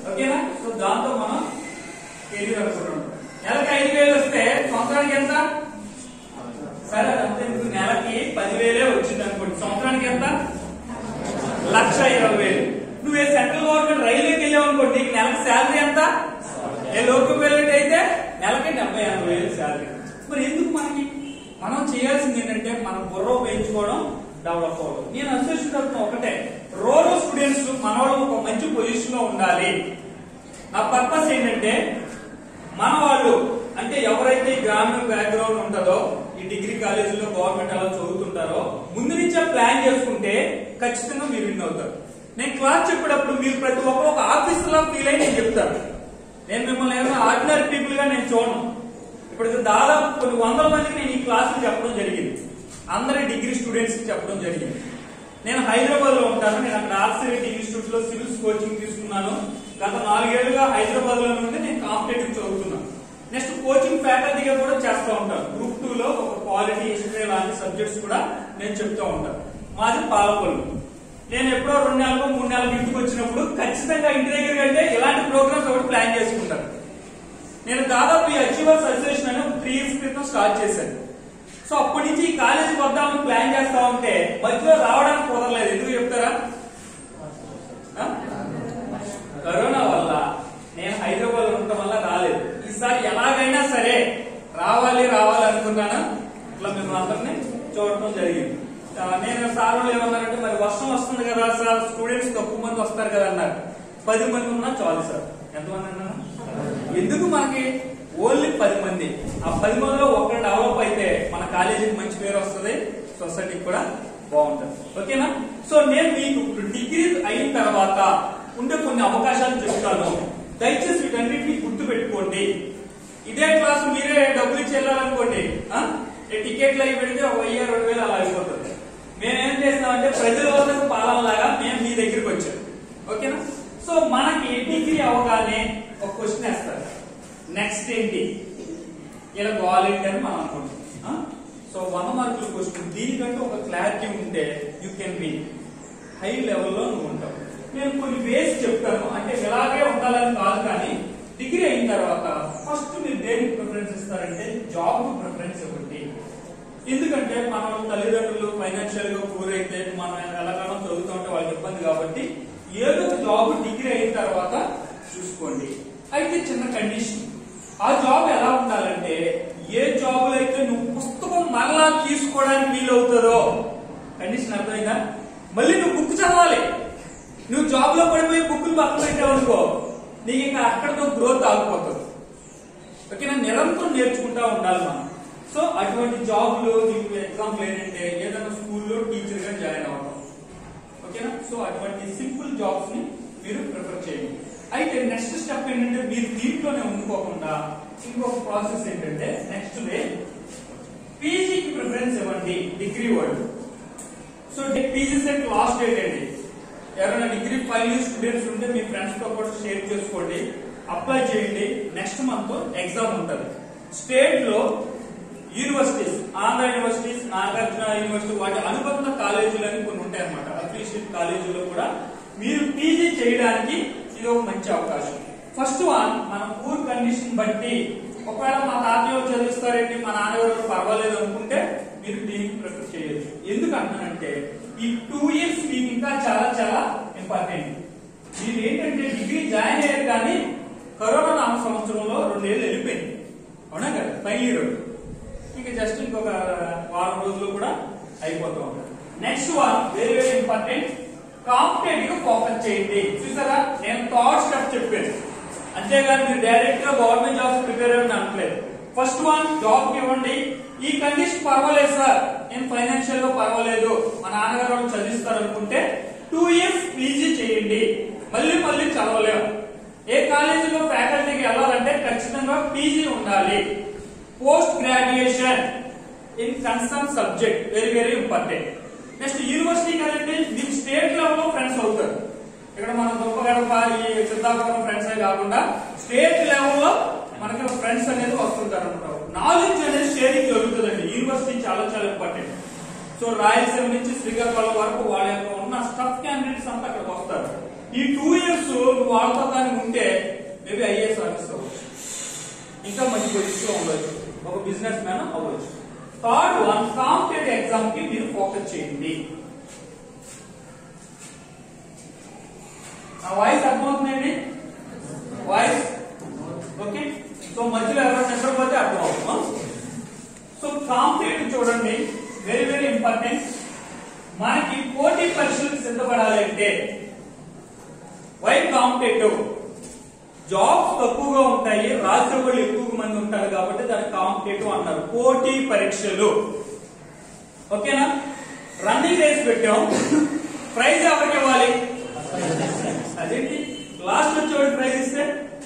ఓకేనా సో దాంతో మనం కెరీర్ అనుకుంటాం నెలకి ఐదు వేలు వస్తే సంవత్సరానికి ఎంత సరే అంతే ఎందుకు నెలకి పదివేలే వచ్చింది అనుకోండి సంవత్సరానికి ఎంత లక్ష ఇరవై వేలు నువ్వు ఏ సెంట్రల్ గవర్నమెంట్ రైల్వేకి వెళ్ళావు అనుకోండి నీకు నెలకి శాలరీ ఎంత ఏ లోకల్ వెళ్ళినట్టు అయితే నెలకి డెబ్బై ఎనభై వేలు శాలరీ మరి ఎందుకు మనకి మనం చేయాల్సింది ఏంటంటే మన బుర్ర ఉపయోగించుకోవడం డెవలప్ అవ్వడం నేను అసోసియేషన్ తరఫున ఒకటే రోడ్ స్టూడెంట్స్ మన వాళ్ళు ఒక మంచి పొజిషన్ లో ఉండాలి నా పర్పస్ ఏంటంటే మన వాళ్ళు అంటే ఎవరైతే ఈ గ్రామీణ బ్యాక్గ్రౌండ్ ఉంటుందో ఈ డిగ్రీ కాలేజీలో గవర్నమెంట్ అలా చదువుతుంటారో ముందు నుంచే ప్లాన్ చేసుకుంటే ఖచ్చితంగా మీరు విన్ అవుతారు నేను క్లాస్ చెప్పేటప్పుడు మీరు ప్రతి ఒక్కరు ఒక ఆఫీసర్ ఫీల్ అయి నేను చెప్తాను నేను మిమ్మల్ని ఏమైనా ఆర్డినరీ పీపుల్ గా నేను చూడను ఇప్పుడు దాదాపు కొన్ని వందల మందికి నేను ఈ క్లాసులు చెప్పడం జరిగింది అందరి డిగ్రీ స్టూడెంట్స్ చెప్పడం జరిగింది నేను హైదరాబాద్ లో ఉంటాను నేను అక్కడ ఆర్సీ డిగ్రీ ఇన్స్టిట్యూట్ లో సివిల్స్ కోచింగ్ తీసుకున్నాను గత నాలుగేళ్లుగా హైదరాబాద్ లో నుండి నేను కాంపిటేటివ్ చదువుతున్నాను నెక్స్ట్ కోచింగ్ ఫ్యాకల్టీగా కూడా చేస్తూ ఉంటాను గ్రూప్ టూ లో ఒక క్వాలిటీ హిస్టరీ లాంటి సబ్జెక్ట్స్ కూడా నేను చెప్తూ ఉంటాను మాది పాలకొల్లు నేను ఎప్పుడో రెండు నెలలకు మూడు నెలలకు ఇంటికి వచ్చినప్పుడు ఖచ్చితంగా ఇంటి దగ్గర అంటే ఇలాంటి ప్రోగ్రామ్స్ ఒకటి ప్లాన్ చేసుకుంటాను నేను దాదాపు ఈ అచీవర్స్ అసోసియేషన్ అని త్రీ ఇయర్స్ క్రితం స్టార్ట్ చేశాను సో అప్పటి నుంచి ఈ కాలేజీకి వద్దామని ప్లాన్ చేస్తా ఉంటే మధ్యలో రావడానికి కుదరలేదు ఎందుకు చెప్తారా ఆ? కరోనా వల్ల నేను హైదరాబాద్ ఉండటం వల్ల రాలేదు ఈసారి ఎలాగైనా సరే రావాలి రావాలి అనుకున్నాను ఇట్లా మిమ్మల్ని అందరినీ చూడటం జరిగింది ఆ, నేను సార్ వాళ్ళు ఏమన్నారంటే మరి వర్షం వస్తుంది కదా సార్ స్టూడెంట్స్ తక్కువ మంది వస్తారు కదా అన్నారు పది మంది ఉన్నా చాలు సార్ ఎంతమంది అన్నా ఎందుకు మనకి ఓన్లీ పది మంది ఆ పది మందిలో ఒకరు డెవలప్ అయితే మన కాలేజీకి మంచి పేరు వస్తుంది సొసైటీకి కూడా బాగుంటుంది ఓకేనా సో నేను మీకు ఇప్పుడు డిగ్రీ అయిన తర్వాత ఉండే కొన్ని అవకాశాలు చెప్తాను దయచేసి వీటన్నిటిని గుర్తు పెట్టుకోండి ఇదే క్లాస్ మీరే డబ్బులు ఇచ్చి వెళ్ళాలనుకోండి ఆ? ఈ టికెట్లు అవి పెడితే ఒక వెయ్యి రెండు వేలు అలా అయిపోతుంది మేమేం చేస్తామంటే ప్రజల వద్దకు పాలనలాగా మేము మీ దగ్గరికి వచ్చాం ఓకేనా సో మనకి డిగ్రీ అవగానే ఒక క్వశ్చన్ వేస్తారు నెక్స్ట్ ఏంటి ఇలా కావాలంటే అని మనం అనుకుంటాం ఆ? సో వంద మార్కుల క్వశ్చన్ దీనికంటే ఒక క్లారిటీ ఉంటే యూ కెన్ బి హై లెవెల్లో నువ్వు ఉంటావు నేను కొన్ని వేస్ చెప్తాను అంటే ఇలాగే ఉండాలని కాదు కానీ డిగ్రీ అయిన తర్వాత ఫస్ట్ మీరు దేనికి ప్రిఫరెన్స్ ఇస్తారంటే జాబ్ ప్రిఫరెన్స్ ఇవ్వండి ఎందుకంటే మన తల్లిదండ్రులు ఫైనాన్షియల్ గా పూర్ అయితే మనం ఎలాగైనా చదువుతూ ఉంటే వాళ్ళకి ఇబ్బంది కాబట్టి ఏదో ఒక జాబ్ డిగ్రీ అయిన తర్వాత చూసుకోండి అయితే చిన్న కండిషన్ ఆ జాబ్ ఎలా ఉండాలంటే ఏ జాబ్ అయితే నువ్వు పుస్తకం మరలా తీసుకోవడానికి వీలవుతుందో కండిషన్ అర్థమైందా మళ్ళీ నువ్వు బుక్ చదవాలి నువ్వు జాబ్ లో పడిపోయి బుక్కులు పక్కన పెట్టావు అనుకో నీకు ఇంకా అక్కడతో గ్రోత్ ఆగిపోతుంది ఓకేనా నిరంతరం నేర్చుకుంటా ఉండాలి మనం సో అటువంటి జాబ్లు నీకు ఎగ్జాంపుల్ ఏంటంటే ఏదైనా స్కూల్లో టీచర్ గా జాయిన్ అవ్వడం ఓకేనా సో అటువంటి సింపుల్ జాబ్స్ ని మీరు ప్రిఫర్ చేయండి అయితే నెక్స్ట్ స్టెప్ ఏంటంటే మీరు దీంట్లోనే ఉండిపోకుండా ఇంకొక ప్రాసెస్ ఏంటంటే నెక్స్ట్ డే పీజీకి ప్రిఫరెన్స్ ఇవ్వండి డిగ్రీ వాళ్ళు so PG CET last date అండి ఎవరైనా డిగ్రీ ఫైవ్ ఇయర్స్ స్టూడెంట్స్ ఉంటే మీ ఫ్రెండ్స్ తో కూడా షేర్ చేసుకోండి అప్లై చేయండి నెక్స్ట్ మంత్ ఎగ్జామ్ ఉంటుంది స్టేట్ లో universities Andhra universities Nagarjuna university వాటి అనుబంధ కాలేజీలు అని కొన్ని ఉంటాయి అన్నమాట అఫిషియల్ కాలేజీలో కూడా మీరు పీజీ చేయడానికి ఇది ఒక మంచి అవకాశం ఫస్ట్ వన్ మన పూర్ కండిషన్ బట్టి ఒకవేళ మా తాతయ్య చదివిస్తారేంటి మా నాన్నగారు పర్వాలేదు అనుకుంటే మీరు దీనికి ప్రిఫర్ చేయొచ్చు ఎందుకు అంటానంటే ఈ టూ ఇయర్స్ మీకు ఇంకా చాలా చాలా ఇంపార్టెంట్ మీరు ఏంటంటే డిగ్రీ జాయిన్ అయ్యారు కానీ కరోనా నాలుగు సంవత్సరంలో రెండేళ్ళు వెళ్ళిపోయింది అవునా కదా ఫైనల్ ఇయర్ ఇంకా జస్ట్ ఇంకొక వారం రోజులు కూడా అయిపోతూ ఉంటారు next one very very important competitive focus చేయండి చూసారా నేను థర్డ్ స్టెప్ చెప్పాను అంతేగాని మీరు డైరెక్ట్ గా గవర్నమెంట్ జాబ్స్ ప్రిపేర్ అవ్వని అనట్లేదు ఫస్ట్ వన్ జాబ్ ఇవ్వండి ఈ కండిషన్ పర్వాలేదు సార్ నేను ఫైనాన్షియల్ గా పర్వాలేదు మా నాన్నగారు వాళ్ళు చదివిస్తారు అనుకుంటే టూ ఇయర్స్ పీజీ చేయండి మళ్ళీ మళ్ళీ చదవలేము ఏ కాలేజీలో ఫ్యాకల్టీకి వెళ్ళాలంటే ఖచ్చితంగా పీజీ ఉండాలి post graduation in concern subject very very important next యూనివర్సిటీకి వెళ్ళండి మీకు స్టేట్ లెవెల్ లో ఫ్రెండ్స్ అవుతారు ఇక్కడ మన దుప్పగడప ఈ సిద్ధాపురం ఫ్రెండ్స్ కాకుండా స్టేట్ లెవెల్లో మనకి ఫ్రెండ్స్ అనేది వస్తుంటారు అనమాట నాలెడ్జ్ అనేది షేరింగ్ జరుగుతుందండి యూనివర్సిటీ చాలా చాలా ఇంపార్టెంట్ సో రాయలసీమ నుంచి శ్రీకాకుళం వరకు వాళ్ళ యొక్క ఉన్న స్టఫ్ క్యాండిడేట్స్ అంతా అక్కడికి వస్తారు ఈ టూ ఇయర్స్ నువ్వు వాళ్ళతో కానీ ఉంటే మేబీ ఐఏఎస్ ఆఫీసర్ అవ్వచ్చు ఇంకా మంచి పొజిషన్ లో ఉండొచ్చు ఒక బిజినెస్ మ్యాన్ అవ్వచ్చు థర్డ్ వన్ కాంపిటేటివ్ ఎగ్జామ్ కి మీరు ఫోకస్ చేయండి నా వాయిస్ అర్థమవుతుందండి వాయిస్ ఓకే సో మధ్యలో ఎవరైనా నిద్రపోతే అర్థం అవుతుంది సో కాంపిటేటివ్ చూడండి వెరీ వెరీ ఇంపార్టెంట్ మనకి పోటీ పరీక్షలకు సిద్ధపడాలి అంటే వై కాంపిటేటివ్ జాబ్స్ తక్కువగా ఉంటాయి రాసే వాళ్ళు ఎక్కువ మంది ఉంటారు కాబట్టి దాన్ని కాంపిటేటివ్ అంటారు పోటీ పరీక్షలు ఓకేనా రన్నింగ్ రేస్ పెట్టాం ప్రైజ్ ఎవరికి ఇవ్వాలి అదేంటి లాస్ట్ వచ్చేవాడు ప్రైజ్ ఇస్తే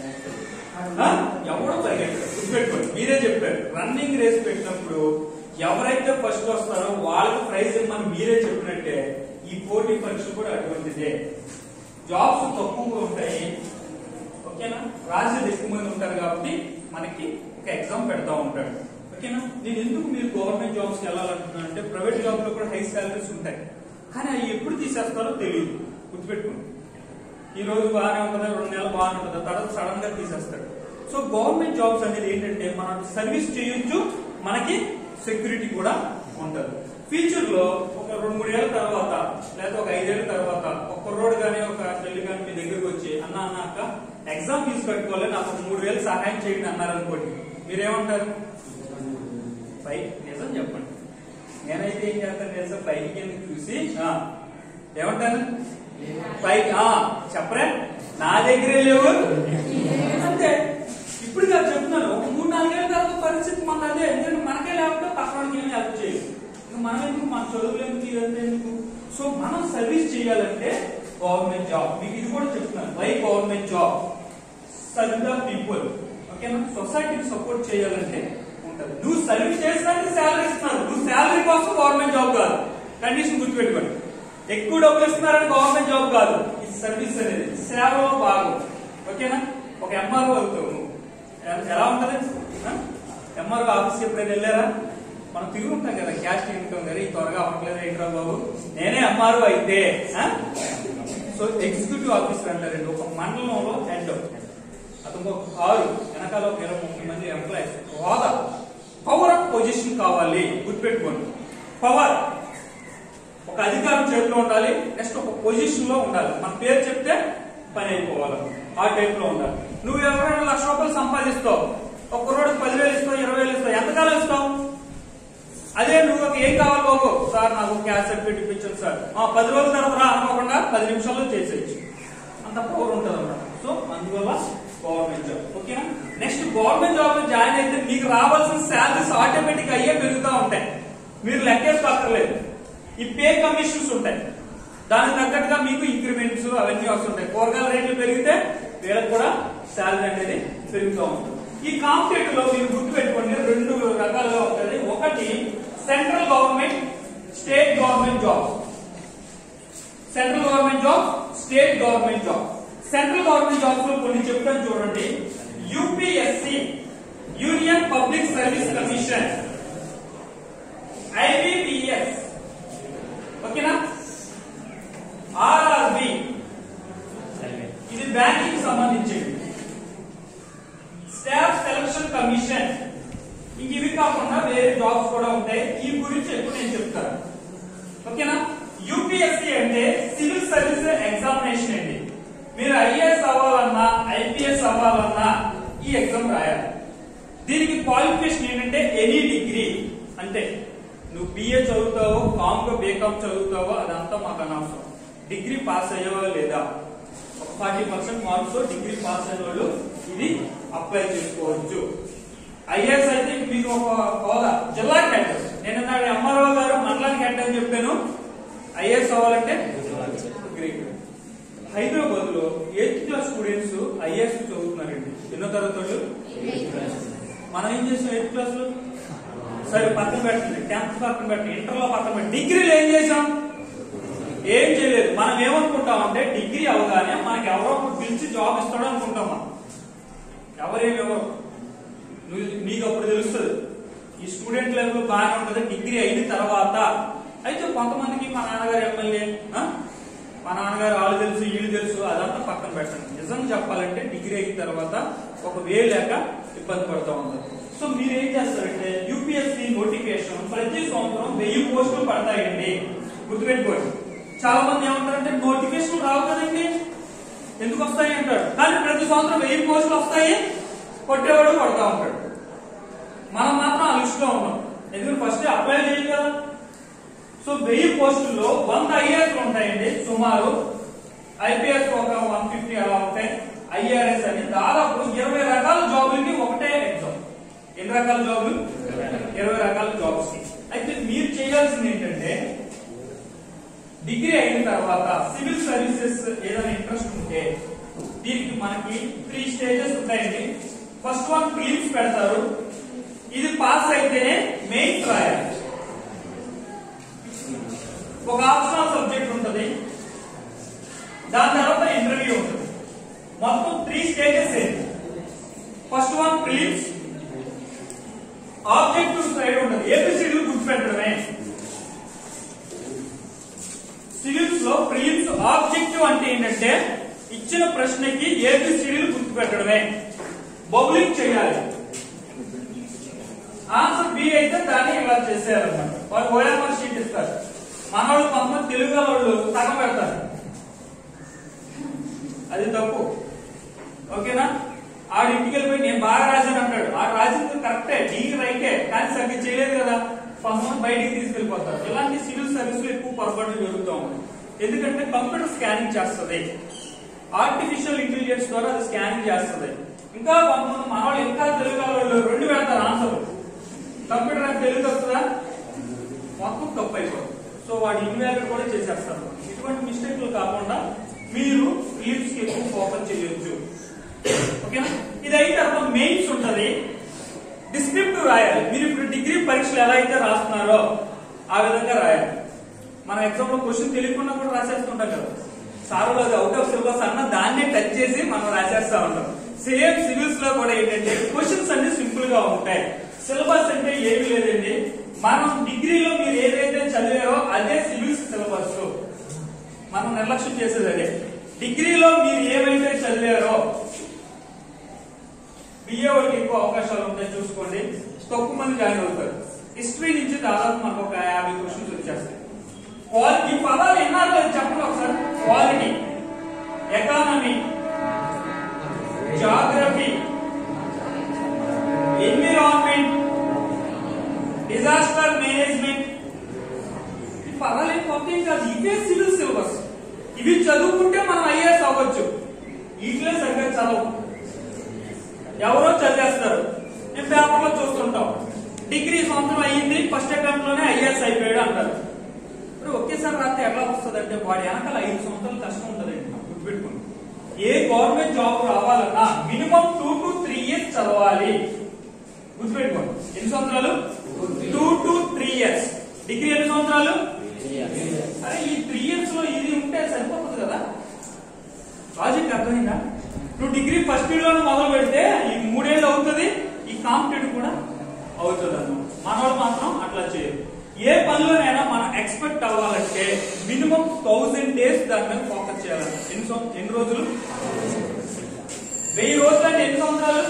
ఆ? ఎవడో పరిగెట్టారు గుర్తుపెట్టుకోండి మీరే చెప్పారు రన్నింగ్ రేస్ పెట్టినప్పుడు ఎవరైతే ఫస్ట్ వస్తారో వాళ్ళకి ప్రైజ్ ఇవ్వమని మీరే చెప్పినట్టే ఈ పోటీ పరీక్ష కూడా అటువంటిదే జాబ్స్ తక్కువగా ఉంటాయి ఓకేనా రాసేది ఎక్కువ మంది ఉంటారు కాబట్టి మనకి ఒక ఎగ్జామ్ పెడతా ఉంటాడు ఓకేనా నేను ఎందుకు మీరు గవర్నమెంట్ జాబ్స్ కి వెళ్ళాలంటున్నాను అంటే ప్రైవేట్ జాబ్ లో కూడా హై సాలరీస్ ఉంటాయి కానీ అవి ఎప్పుడు తీసేస్తారో తెలియదు గుర్తుపెట్టుకోండి ఈ రోజు బాగానే ఉంటుందా రెండు నెలలు బాగానే ఉంటుందా తర్వాత సడన్ గా తీసేస్తాడు సో గవర్నమెంట్ జాబ్స్ అనేది ఏంటంటే మనం సర్వీస్ చేయొచ్చు మనకి సెక్యూరిటీ కూడా ఉంటది ఫ్యూచర్ లో ఒక రెండు మూడు ఏళ్ల తర్వాత లేదా ఒక ఐదేళ్ల తర్వాత ఒక కుర్రోడు గానీ ఒక చెల్లి గానీ మీ దగ్గరికి వచ్చి అన్న అన్న అక్క ఎగ్జామ్ ఫీజు కట్టుకోవాలి నాకు ఒక మూడు వేలు సహాయం చేయండి అన్నారు అనుకోండి మీరేమంటారు పై నిజం చెప్పండి నేనైతే ఏం చేస్తాను తెలుసా పైకి కిందకి చూసి ఆ, ఏమంటాను పైకి ఆ చెప్పరా నా దగ్గరే లేవు అంతే ఇప్పుడు కాదు చెప్తున్నాను ఒక మూడు నాలుగేళ్ల తర్వాత పరిస్థితి మన అదే ఎందుకంటే మనకే లేకపోతే పక్కనకి ఏమి హెల్ప్ చేయదు ఇంకా మనం ఎందుకు మన చదువులు ఎందుకు ఇదంతా ఎందుకు సో మనం సర్వీస్ చేయాలంటే గవర్నమెంట్ జాబ్ మీకు ఇది కూడా చెప్తున్నాను why government job serve the people ఓకేనా సొసైటీకి సపోర్ట్ చేయాలంటే ఉంటది నువ్వు సర్వీస్ చేసినందుకు శాలరీ ఇస్తున్నారు నువ్వు శాలరీ కోసం గవర్నమెంట్ జాబ్ కాదు కండిషన్ గుర్తుపెట్టుకోండి ఎక్కువ డబ్బులు ఇస్తున్నారని గవర్నమెంట్ జాబ్ కాదు ఈ సర్వీస్ అనేది సేవలో భాగం ఓకేనా ఒక ఎంఆర్ఓ అవుతావు నువ్వు ఎ- ఎలా ఉంటది ఎంఆర్ఓ ఆఫీస్ ఎప్పుడైనా వెళ్ళారా మనం తిరిగి ఉంటాం కదా క్యాష్ ఇన్కమ్ కదా ఈ త్వరగా అవ్వట్లేదు ఏంట్రా బాబు నేనే ఎంఆర్ఓ అయితే ఆ? సో ఎగ్జిక్యూటివ్ ఆఫీసర్ అంటారండి ఒక మండలంలో హెడ్ అతను ఒక కారు వెనకాల ఒక ఇరవై ముప్పై మంది ఎంప్లాయీస్ హోదా పవర్ ఆఫ్ పొజిషన్ కావాలి గుర్తుపెట్టుకోండి పవర్ ఒక అధికారం చేతిలో ఉండాలి నెక్స్ట్ ఒక పొజిషన్ లో ఉండాలి మన పేరు చెప్తే పని అయిపోవాలి ఆ టైప్ లో ఉండాలి నువ్వు ఎవరైనా లక్ష రూపాయలు సంపాదిస్తావు ఒక రోజు పదివేలు ఇస్తావు ఇరవై వేలు ఇస్తావు ఎంతకాలం ఇస్తావు అదే నువ్వు ఒక ఏం కావాలి బాబు సార్ నాకు క్యాష్ సర్టిఫికేట్ ఇప్పించండి సార్ ఆ పది రోజుల తర్వాత రా అనుకోకుండా పది నిమిషాల్లో చేసేయచ్చు అంత పవర్ ఉంటుంది అన్నమాట సో అందువల్ల గవర్నమెంట్ జాబ్ ఓకేనా నెక్స్ట్ గవర్నమెంట్ జాబ్ లో జాయిన్ అయితే మీకు రావాల్సిన శాలరీస్ ఆటోమేటిక్ అయ్యే పెరుగుతూ ఉంటాయి మీరు లెక్కేసుకోక్కర్లేదు ఈ పే కమిషన్స్ ఉంటాయి దానికి తగ్గట్టుగా మీకు ఇంక్రిమెంట్స్ అవన్నీ వస్తుంటాయి కూరగాయల రేట్లు పెరిగితే వీళ్ళకి కూడా శాలరీ అనేది పెరుగుతూ ఉంటుంది ఈ కాంపిటేటివ్ లో మీరు గుర్తు పెట్టుకోండి రెండు రకాలుగా ఉంటుంది ఒకటి central government state government jobs central government job state government job central government jobs లో కొన్ని చెప్తాను చూడండి UPSC union public service commission IBPS ఓకేనా ఆర్ఆర్బి ఇది బ్యాంకింగ్ సంబంధించింది స్టాఫ్ సెలక్షన్ కమిషన్ ఇంక ఇవి కాకుండా వేరే జాబ్స్ కూడా ఉంటాయి ఈ గురించి ఎక్కువ నేను చెప్తాను ఓకేనా యూపీఎస్సి అంటే సివిల్ సర్వీస్ ఎగ్జామినేషన్ అండి మీరు ఐఏఎస్ అవ్వాలన్నా ఐపీఎస్ అవ్వాలన్నా ఈ ఎగ్జామ్ రాయాలి దీనికి క్వాలిఫికేషన్ ఏంటంటే ఎనీ డిగ్రీ అంటే నువ్వు బిఏ చదువుతావో కామ్గా బీకామ్ చదువుతావో అదంతా మాకు అనవసరం డిగ్రీ పాస్ అయ్యేవా లేదా ఒక forty percent marks degree pass అయిన వాళ్ళు ఇది అప్లై చేసుకోవచ్చు ఐఏఎస్ అయితే మీకు ఒక హోదా జిల్లాకి హెడ్ నేను ఇందాక ఎంఆర్ఓ గారు మండలానికి హెడ్ అని చెప్పాను ఐఏఎస్ అవ్వాలంటే గ్రేట్ హైదరాబాద్ లో ఎయిత్ క్లాస్ స్టూడెంట్స్ ఐఏఎస్ చదువుతున్నారండి ఎన్నో తరగతి వాళ్ళు మనం ఏం చేసాం ఎయిత్ క్లాస్ లో సరే పక్కన పెట్టండి టెన్త్ పక్కన పెట్టండి ఇంటర్ లో పక్కన పెట్టి డిగ్రీలో ఏం చేసాం ఏం చేయలేదు మనం ఏమనుకుంటాం అంటే డిగ్రీ అవగానే మనకి ఎవరో ఒకరు పిలిచి జాబ్ ఇస్తాడు అనుకుంటాం మనం ఎవరేమి ఎవరు నువ్వు నీకు అప్పుడు తెలుస్తుంది ఈ స్టూడెంట్ లెవెల్ బాగానే ఉంటది డిగ్రీ అయిన తర్వాత అయితే కొంతమందికి మా నాన్నగారు ఎమ్మెల్యే మా నాన్నగారు వాళ్ళు తెలుసు వీళ్ళు తెలుసు అదంతా పక్కన పెట్టండి నిజం చెప్పాలంటే డిగ్రీ అయిన తర్వాత ఒక వే లేక ఇబ్బంది పడుతూ ఉంటారు సో మీరు ఏం చేస్తారంటే యూపీఎస్సీ నోటిఫికేషన్ ప్రతి సంవత్సరం వెయ్యి పోస్టులు పడతాయండి గుర్తుపెట్టుకోండి చాలా మంది ఏమంటారంటే నోటిఫికేషన్ రావు కదండి ఎందుకు వస్తాయి అంటాడు కానీ ప్రతి సంవత్సరం వెయ్యి పోస్టులు వస్తాయి కొట్టేవాడు కొడతా ఉంటాడు మనం మాత్రం ఆ లిస్ట్ లో ఉన్నాం ఎందుకంటే ఫస్ట్ అప్లై చేయాలి కదా సో వెయ్యి పోస్టుల్లో వంద ఐఏఎస్ ఉంటాయండి సుమారు ఐపీఎస్ ఒక వన్ ఫిఫ్టీ అలా ఉంటాయి ఐఆర్ఎస్ అని దాదాపు ఇరవై రకాల జాబులకి ఒకటే ఎగ్జామ్ ఎన్ని రకాల జాబులు ఇరవై రకాల జాబ్స్ అయితే మీరు చేయాల్సింది ఏంటంటే డిగ్రీ అయిన తర్వాత సివిల్ సర్వీసెస్ ఏదైనా ఇంట్రెస్ట్ ఉంటే దీనికి మనకి త్రీ స్టేజెస్ ఉంటాయండి ఫస్ట్ వన్ ప్రిలిమ్స్ పెడతారు ఇది పాస్ అయితేనే మెయిన్స్ రాయాలి ఒక ఆప్షనల్ సబ్జెక్ట్ ఉంటుంది దాని తర్వాత ఇంటర్వ్యూ ఉంటుంది మొత్తం త్రీ స్టేజెస్ ఏంటి first one prelims objective side ఉంటుంది ఏబిసిడీలు గుర్తుపెట్టడమే సివిల్స్ లో ప్రిలిమ్స్ ఆబ్జెక్టివ్ అంటే ఏంటంటే ఇచ్చిన ప్రశ్నకి ఏబిసిడీలు గుర్తుపెట్టడమే బౌలింగ్ చేయాలి ఆన్సర్ బి అయితే దాన్ని ఇలా చేసేయాలన్నమాట వాళ్ళు ఓఎంఆర్ షీట్ ఇస్తారు మనవాళ్ళు కొంతమంది తెలుగు వాళ్ళు సగం పెడతారు అది తప్పు ఓకేనా ఆడు ఇంటికి వెళ్ళిపోయి నేను బాగా రాశాను అంటాడు ఆడు రాసింది కరెక్టే నీకు రైటే కానీ సరిగ్గా చేయలేదు కదా కొంతమంది బయటికి తీసుకెళ్లిపోతారు ఇలాంటి సివిల్ సర్వీస్ ఎక్కువ పొరపాటు జరుగుతూ ఉంది ఎందుకంటే కంప్యూటర్ స్కానింగ్ చేస్తుంది ఆర్టిఫిషియల్ ఇంటెలిజెన్స్ ద్వారా అది స్కానింగ్ చేస్తుంది ఇంకా కొంతమంది మన వాళ్ళు ఇంకా తెలుగు వాళ్ళు రెండు పెడతారు ఆన్సర్ కంప్యూటర్ అంటే తెలుగు వస్తుందా మొత్తం తప్పు అయిపోతుంది సో వాడు ఇన్వాల్వ్ కూడా చేసేస్తారు ఇటువంటి మిస్టేక్లు కాకుండా మీరు లీవ్స్ కి ఎక్కువ ఫోకస్ చేయొచ్చు ఓకేనా ఇది అయిన తర్వాత మెయిన్స్ ఉంటది డిస్క్రిప్టివ్ రాయాలి మీరు ఇప్పుడు డిగ్రీ పరీక్షలు ఎలా అయితే రాస్తున్నారో ఆ విధంగా రాయాలి మన ఎగ్జామ్ లో క్వశ్చన్ తెలియకుండా కూడా రాసేస్తుంటాం కదా సార్ అది అవుట్ ఆఫ్ సిలబస్ అన్న దాన్నే టచ్ చేసి మనం రాసేస్తా ఉంటాం సేమ్ సివిల్స్ లో కూడా ఏంటంటే క్వశ్చన్స్ అన్ని సింపుల్ గా ఉంటాయి సిలబస్ అంటే ఏమీ లేదండి మనం డిగ్రీలో మీరు ఏదైతే చదివారో అదే సివిల్స్ సిలబస్ మనం నిర్లక్ష్యం చేసేది అదే డిగ్రీలో మీరు ఏమైతే చదివారో బిఏ వాళ్ళకి ఎక్కువ అవకాశాలు ఉంటాయి చూసుకోండి తక్కువ మంది జాయిన్ అవుతారు హిస్టరీ నుంచి దాదాపు మనకు ఒక యాభై క్వశ్చన్స్ వచ్చేస్తాయి క్వాలిటీ పదాలు ఎన్నాళ్ళు అది చెప్పండి ఒకసారి polity economy geography environment disaster management ఈ పదాలు ఏం కొత్త ఏం కాదు ఇవే సివిల్ సిలబస్ ఇవి చదువుకుంటే మనం ఐఏఎస్ అవ్వచ్చు వీటిలో సరిగ్గా చదవు ఎవరో చదివేస్తారు నేను పేపర్ లో చూస్తుంటాం డిగ్రీ సంవత్సరం అయ్యింది ఫస్ట్ అటెంప్ట్ లోనే ఐఏఎస్ అయిపోయాడు అంటారు మరి ఒకేసారి రాస్తే ఎలా వస్తుంది అంటే వాడి వెనకాల ఐదు సంవత్సరాలు కష్టం ఉంటుందండి గుర్తుపెట్టుకోండి ఏ గవర్నమెంట్ జాబ్ రావాలన్నా minimum two to three years చదవాలి గుర్తుపెట్టుకోండి ఎన్ని సంవత్సరాలు two to three years degree ఎన్ని సంవత్సరాలు అరే ఈ త్రీ ఇయర్స్ లో ఇది ఉంటే సరిపోతుంది కదా లాజిక్ అర్థమైందా నువ్వు డిగ్రీ ఫస్ట్ ఇయర్ లోనే మొదలు పెడితే ఈ మూడేళ్ళు అవుతుంది ఈ కాంపిటేటివ్ కూడా అవుతుంది అన్నమాట మనవాళ్ళు మాత్రం అట్లా చేయరు ఏ పనిలోనైనా మనం ఎక్స్పెక్ట్ అవ్వాలంటే మినిమం థౌసండ్ డేస్ దాని మీద ఫోకస్ చేయాలి ఎన్ని సం- ఎన్ని రోజులు వెయ్యి రోజులు అంటే ఎన్ని సంవత్సరాలు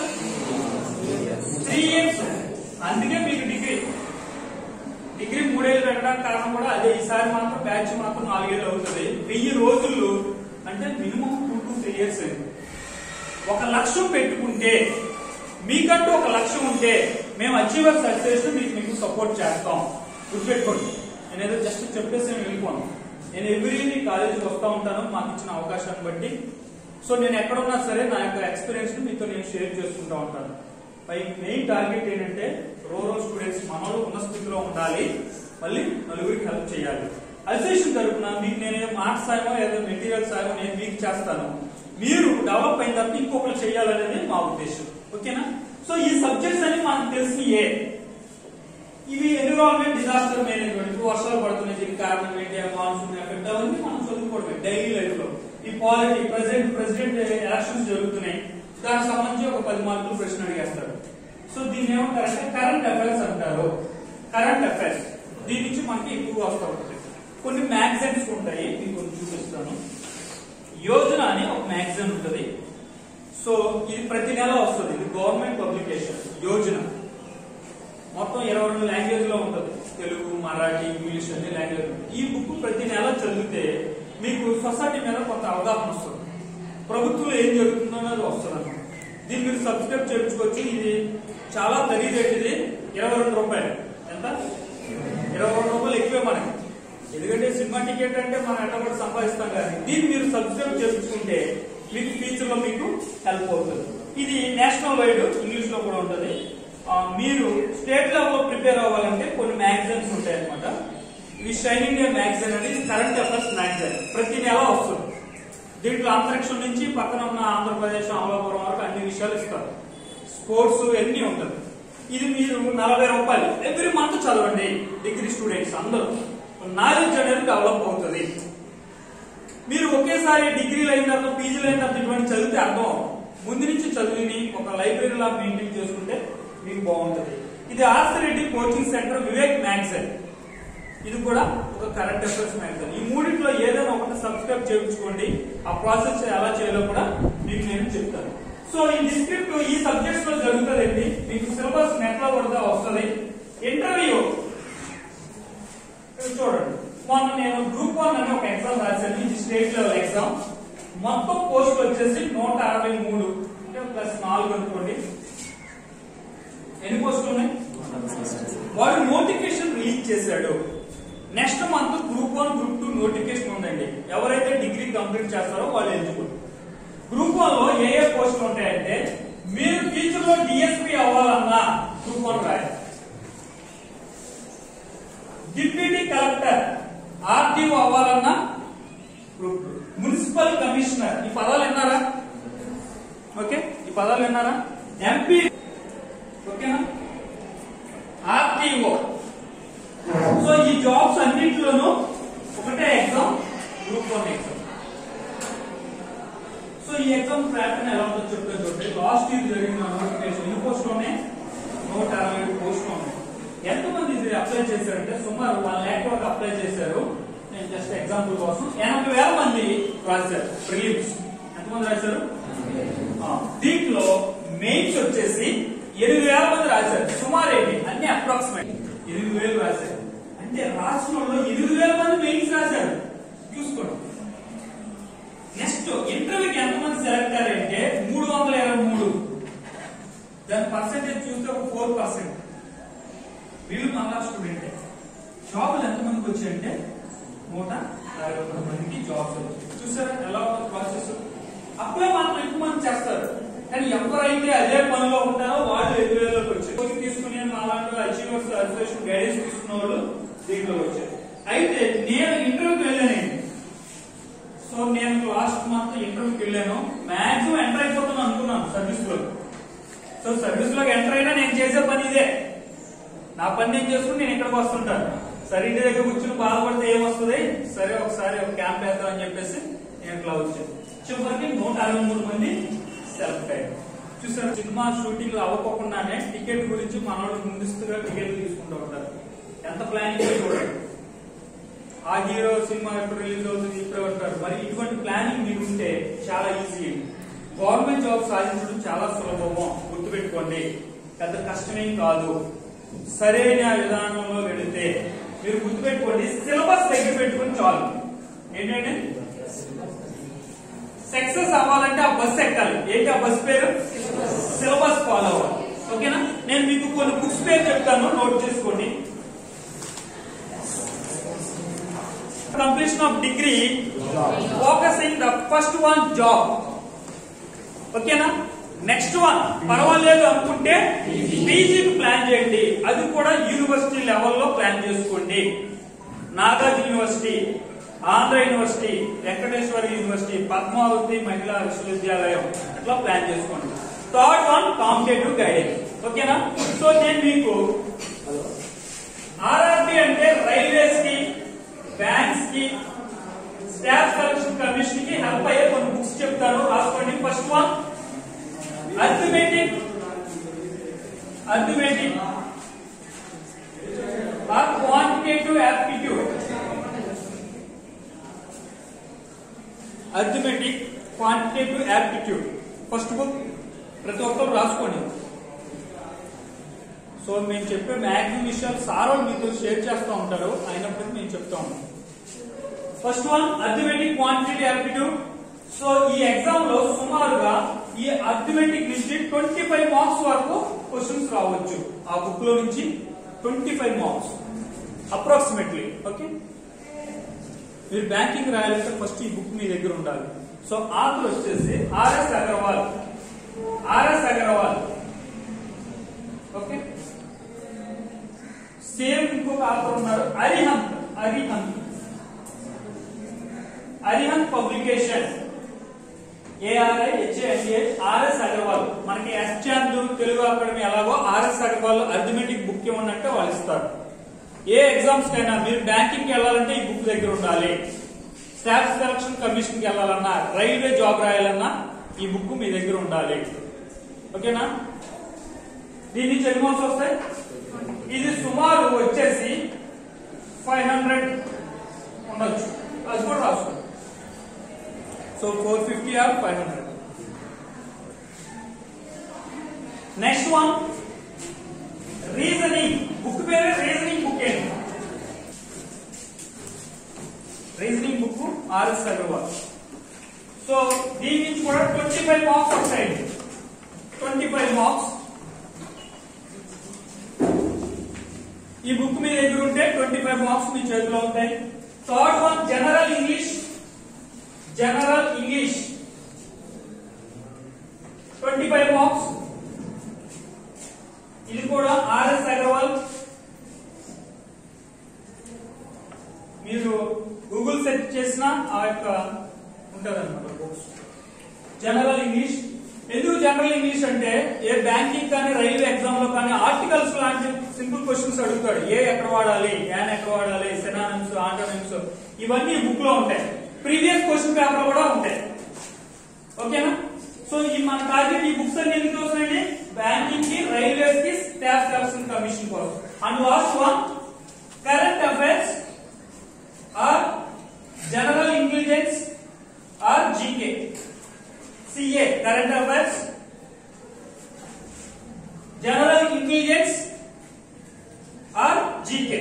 త్రీ ఇయర్స్ అందుకే మీకు డిగ్రీ డిగ్రీ మూడేళ్ళు పెట్టడానికి కారణం కూడా అదే ఈసారి మాత్రం బ్యాచ్ మాత్రం నాలుగేళ్ళు అవుతుంది వెయ్యి రోజులు అంటే minimum two to three years అయింది ఒక లక్ష్యం పెట్టుకుంటే మీకంటూ ఒక లక్ష్యం ఉంటే మేము అచీవర్ సక్సెస్ మీకు మీకు సపోర్ట్ చేస్తాం గుర్తుపెట్టుకోండి నేను ఏదో జస్ట్ చెప్పేసి నేను వెళ్ళిపోను నేను ఎవ్రీ మీ కాలేజీకి వస్తూ ఉంటాను మాకు ఇచ్చిన అవకాశాన్ని బట్టి సో నేను ఎక్కడున్నా సరే నా యొక్క ఎక్స్పీరియన్స్ ని మీతో నేను షేర్ చేసుకుంటా ఉంటాను పై మెయిన్ టార్గెట్ ఏంటంటే రూరల్ స్టూడెంట్స్ మనలో ఉన్న స్థితిలో ఉండాలి మళ్ళీ నలుగురికి హెల్ప్ చేయాలి అసోసియేషన్ తరపున మీకు నేను ఏదో మార్క్స్ సాయమో ఏదో మెటీరియల్ సాయమో నేను మీకు చేస్తాను మీరు డెవలప్ అయిన తర్వాత ఇంకొకరు చేయాలనేది మా ఉద్దేశం ఓకేనా సో ఈ సబ్జెక్ట్స్ అని మనకు తెలిసినయే ఇవి ఎన్విరాన్మెంట్ డిజాస్టర్ మేనేజ్మెంట్ ఇప్పుడు వర్షాలు పడుతున్నాయి దీనికి కారణం ఏంటి మాన్సూన్ ఎఫెక్ట్ అవన్నీ మనం చదువుకోవడమే డైలీ లైఫ్ లో ఈ పాలిటీ ప్రెసిడెంట్ ప్రెసిడెంట్ ఎలక్షన్స్ జరుగుతున్నాయి దానికి సంబంధించి ఒక పది మార్కులు ప్రశ్న అడిగేస్తారు సో దీన్ని ఏమంటారంటే కరెంట్ అఫైర్స్ అంటారు కరెంట్ అఫైర్స్ దీని నుంచి మనకి ఎక్కువగా వస్తూ ఉంటుంది కొన్ని మ్యాగజైన్స్ ఉంటాయి మీకు కొన్ని చూపిస్తాను యోజన అని ఒక మ్యాగజైన్ ఉంటుంది సో ఇది ప్రతి నెల వస్తుంది ఇది గవర్నమెంట్ పబ్లికేషన్ యోజన మొత్తం ఇరవై రెండు లాంగ్వేజ్ లో ఉంటుంది తెలుగు మరాఠీ ఇంగ్లీష్ అన్ని లాంగ్వేజ్ ఈ బుక్ ప్రతి నెల చదివితే మీకు సొసైటీ మీద కొంత అవగాహన వస్తుంది ప్రభుత్వం ఏం జరుగుతుందో అనేది వస్తుంది అన్నమాట దీన్ని మీరు సబ్స్క్రైబ్ చేయించుకోవచ్చు ఇది చాలా ఖరీదైనది ఇరవై రెండు రూపాయలు ఎంత ఇరవై రెండు రూపాయలు ఎక్కువే మనకి ఎందుకంటే సినిమా టికెట్ అంటే మనం ఎట్టబడి సంపాదిస్తాం కానీ దీన్ని మీరు సబ్స్క్రైబ్ చేయించుకుంటే మీకు ఫ్యూచర్ లో మీకు హెల్ప్ అవుతుంది ఇది నేషనల్ వైడ్ ఇంగ్లీష్ లో కూడా ఉంటుంది ఆ, మీరు స్టేట్ లెవెల్ లో ప్రిపేర్ అవ్వాలంటే కొన్ని మ్యాగజైన్స్ ఉంటాయి అనమాట ఇవి షైన్ ఇండియా మ్యాగజైన్ అనేది కరెంట్ అఫైర్స్ మ్యాగజైన్ ప్రతి నెల వస్తుంది దీంట్లో అంతరిక్షం నుంచి పక్కన ఉన్న ఆంధ్రప్రదేశ్ అమలాపురం వరకు అన్ని విషయాలు ఇస్తారు స్పోర్ట్స్ అన్ని ఉంటుంది ఇది మీరు నలభై రూపాయలు ఎవ్రీ మంత్ చదవండి డిగ్రీ స్టూడెంట్స్ అందరూ నాలెడ్జ్ అనేది డెవలప్ అవుతుంది మీరు ఒకేసారి డిగ్రీలు అయిన తర్వాత పీజీలు అయిన తర్వాత ఇటువంటి చదివితే అర్థం అవ్వదు. ముందు నుంచి చదివిని ఒక లైబ్రరీ లా మెయింటైన్ చేసుకుంటే మీకు బాగుంటుంది ఇది R C Reddy coaching centre Vivek magazine ఇది కూడా ఒక కరెంట్ అఫైర్స్ మ్యాగజైన్ ఈ మూడింటిలో ఏదైనా ఒకటి సబ్స్క్రైబ్ చేయించుకోండి ఆ ప్రాసెస్ ఎలా చేయాలో కూడా మీకు నేను చెప్తాను సో ఈ డిస్క్రిప్ట్ ఈ సబ్జెక్ట్స్ లో జరుగుతుందండి మీకు సిలబస్ నెట్ లో కూడా వస్తుంది ఇంటర్వ్యూ ఇక్కడ చూడండి మొన్న నేను గ్రూప్ వన్ అని ఒక ఎగ్జామ్ రాశాను ఇది స్టేట్ లెవెల్ ఎగ్జామ్ మొత్తం పోస్ట్ వచ్చేసి నూట అరవై మూడు అంటే ప్లస్ నాలుగు అనుకోండి ఎన్ని పోస్టులు ఉన్నాయి వాడు నోటిఫికేషన్ రిలీజ్ చేశాడు next month group one group two notification ఉందండి ఎవరైతే డిగ్రీ కంప్లీట్ చేస్తారో వాళ్ళు ఎంచుకుంటారు గ్రూప్ వన్ లో ఏ ఏ పోస్టులు ఉంటాయంటే మీరు ఫ్యూచర్ లో డిఎస్పీ అవ్వాలన్నా గ్రూప్ వన్ రాయాలి డిప్యూటీ కలెక్టర్ ఆర్టీఓ అవ్వాలన్నా గ్రూప్ టూ మున్సిపల్ కమిషనర్ ఈ పదాలు విన్నారా ఓకే ఈ పదాలు విన్నారా ఎంపీ ఓకేనా ఆర్టీఓ సో ఈ జాబ్స్ అన్నింటిలోనూ ఒకటే exam group one exam so ఈ ఎగ్జామ్ ప్యాటర్న్ ఎలా ఉందో చెప్తాను చూడండి లాస్ట్ ఇయర్ జరిగిన నోటిఫికేషన్ ఎన్ని పోస్టులు ఉన్నాయి నూట అరవై ఏడు పోస్టులు ఉన్నాయి ఎంతమంది ఇది అప్లై చేశారంటే సుమారు వన్ ల్యాక్ వరకు అప్లై చేశారు నేను జస్ట్ ఎగ్జాంపుల్ కోసం ఎనభై వేల మంది రాశారు ప్రిలిమ్స్ ఎంతమంది రాశారు ఆ, దీంట్లో మెయిన్స్ వచ్చేసి ఎనిమిది వేల మంది రాశారు సుమారు ఏంటి అన్ని అప్రాక్సిమేట్ ఎనిమిది వేలు రాశారు అంటే రాష్ట్రంలో ఎనిమిది వేల మంది మెయిన్స్ రాశారు చూసుకోండి నెక్స్ట్ ఇంటర్వ్యూకి ఎంతమంది సెలెక్ట్ అయ్యారంటే మూడు వందల ఇరవై మూడు దాని పర్సెంటేజ్ చూస్తే ఒక ఫోర్ పర్సెంట్ వీళ్ళు మళ్ళా స్టూడెంట్ జాబ్లు ఎంతమందికి వచ్చాయంటే నూట అరవై ఒక్క మందికి జాబ్స్ వచ్చాయి చూసారా ఎలా ఉంది ప్రాసెస్ అప్లై మాత్రం ఎక్కువ మంది చేస్తారు కానీ ఎవరైతే అదే పనిలో ఉంటారో వాళ్ళు ఎదురు వేలలోకి వచ్చారు కోచింగ్ తీసుకుని అలాంటి అచీవర్స్ అసోసియేషన్ గైడెన్స్ తీసుకున్న వాళ్ళు దీంట్లో వచ్చారు అయితే నేను ఇంటర్వ్యూకి వెళ్ళానండి సో నేను లాస్ట్ మంత్ ఇంటర్వ్యూకి వెళ్ళాను మాక్సిమం ఎంటర్ అయిపోతాను అనుకున్నాను సర్వీస్ లో సో సర్వీస్ లోకి ఎంటర్ అయినా నేను చేసే పని ఇదే నా పని నేను చేసుకుని నేను ఇక్కడికి వస్తుంటాను సరే ఇంటి దగ్గర కూర్చుని బాధపడితే ఏమొస్తుంది సరే ఒకసారి ఒక క్యాంప్ వేద్దాం అని చెప్పేసి నేను ఇట్లా వచ్చాను చివరికి నూట అరవై మూడు మంది సెలెక్ట్ అయ్యారు చూసారు సినిమా షూటింగ్ అవ్వకుండానే టికెట్ గురించి మనోళ్ళు ముందస్తుగా టికెట్లు తీసుకుంటూ ఉంటారు ఎంత ప్లానింగ్ చూడండి ఆ హీరో సినిమా ఎప్పుడు రిలీజ్ అవుతుంది ఇప్పుడే ఉంటారు మరి ఇటువంటి ప్లానింగ్ మీకు ఉంటే చాలా ఈజీ గవర్నమెంట్ జాబ్ సాధించడం చాలా సులభము గుర్తుపెట్టుకోండి పెద్ద కష్టమేం కాదు సరైన విధానంలో వెళితే మీరు గుర్తుపెట్టుకోండి సిలబస్ దగ్గర పెట్టుకుని చాలు ఏంటంటే సక్సెస్ అవ్వాలంటే ఆ బస్ ఎక్కాలి ఏంటి ఆ బస్ పేరు సిలబస్ ఫాలో అవ్వాలి ఓకేనా నేను మీకు కొన్ని బుక్స్ పేరు చెప్తాను నోట్ చేసుకోండి completion of degree focusing the first one job ఓకేనా నెక్స్ట్ వన్ పర్వాలేదు అనుకుంటే పీజీకి ప్లాన్ చేయండి అది కూడా యూనివర్సిటీ లెవెల్లో ప్లాన్ చేసుకోండి Nagarjuna university Andhra university Venkateswara university Padmavathi Mahila Vishwavidyalayam అట్లా ప్లాన్ చేసుకోండి థర్డ్ వన్ కాంపిటేటివ్ గైడెన్స్ ఓకేనా సో నేను మీకు ఆర్ఆర్బి అంటే రైల్వేస్ కి బ్యాంక్స్ కి స్టాఫ్ సెలక్షన్ కమిషన్ కి హెల్ప్ అయ్యే కొన్ని బుక్స్ చెప్తాను రాసుకోండి first one arithmetic arithmetic or quantitative aptitude arithmetic quantitative aptitude first book ప్రతి ఒక్కరు రాసుకోండి సో మేము చెప్పే మ్యాక్సిమం విషయాలు సార్ వాళ్ళు మీతో షేర్ చేస్తూ ఉంటారు అయినప్పటికీ మేము చెప్తా ఉంటాం first one arithmetic quantity aptitude so ఈ ఎగ్జామ్ లో సుమారుగా ఈ అర్థమెటిక్ నుంచి ట్వంటీ ఫైవ్ మార్క్స్ వరకు క్వశ్చన్స్ రావచ్చు ఆ బుక్ లో నుంచి twenty five marks approximately okay మీరు బ్యాంకింగ్ రాయాలంటే ఫస్ట్ ఈ బుక్ మీ దగ్గర ఉండాలి సో ఆథర్ వచ్చేసి RS Agarwal RS Agarwal okay same ఇంకొక ఆథర్ ఉన్నారు Arihant Arihant Arihant publication ARI హెచ్ఏఎన్ఏహెచ్ RS Agarwal మనకి ఎస్చాంద్ తెలుగు అకాడమీ ఎలాగో ఆర్ఎస్ అగర్వాల్ అర్థమెటిక్ బుక్ ఏమన్నట్టే వాళ్ళు ఇస్తారు ఏ ఎగ్జామ్స్ కైనా మీరు బ్యాంకింగ్ కి వెళ్ళాలంటే ఈ బుక్ దగ్గర ఉండాలి స్టాఫ్ సెలక్షన్ కమిషన్ కి వెళ్ళాలన్నా రైల్వే జాబ్ రాయాలన్నా ఈ బుక్ మీ దగ్గర ఉండాలి ఓకేనా దీని నుంచి ఎన్ని మార్క్స్ వస్తాయి ఇది సుమారు వచ్చేసి ఫైవ్ హండ్రెడ్ ఉండొచ్చు అది కూడా రాసుకోండి so four fifty or five hundred next one reasoning book పేరు రీజనింగ్ బుక్ ఏంటి reasoning book RS Agarwal so దీని నుంచి కూడా ట్వంటీ ఫైవ్ మార్క్స్ వస్తాయండి ట్వంటీ ఫైవ్ మార్క్స్ ఈ బుక్ మీ దగ్గర ఉంటే ట్వంటీ ఫైవ్ మార్క్స్ మీ చేతిలో ఉంటాయి third one general English general English twenty five marks ఇది కూడా ఆర్ఎస్ అగర్వాల్ మీరు గూగుల్ సెర్చ్ చేసిన ఆ యొక్క ఉంటదన్నమాట బుక్స్ జనరల్ ఇంగ్లీష్ ఎందుకు జనరల్ ఇంగ్లీష్ అంటే ఏ బ్యాంకింగ్ కానీ రైల్వే ఎగ్జామ్ లో కానీ ఆర్టికల్స్ లాంటి సింపుల్ క్వశ్చన్స్ అడుగుతాడు ఏ ఎక్కడ వాడాలి యాన్ ఎక్కడ వాడాలి సెనానిమ్స్ ఆంటోనిమ్స్ ఇవన్నీ బుక్ లో ఉంటాయి ప్రీవియస్ క్వశ్చన్ పేపర్ కూడా ఉంటాయి ఓకేనా సో ఈ మన టార్గెట్ ఈ బుక్స్ అన్ని ఎందుకు వస్తున్నాయండి బ్యాంకింగ్ కి రైల్వేస్ కి స్టాఫ్ సెలక్షన్ కమిషన్ కోసం and last one current affairs or general intelligence or GK CA current affairs general intelligence or GK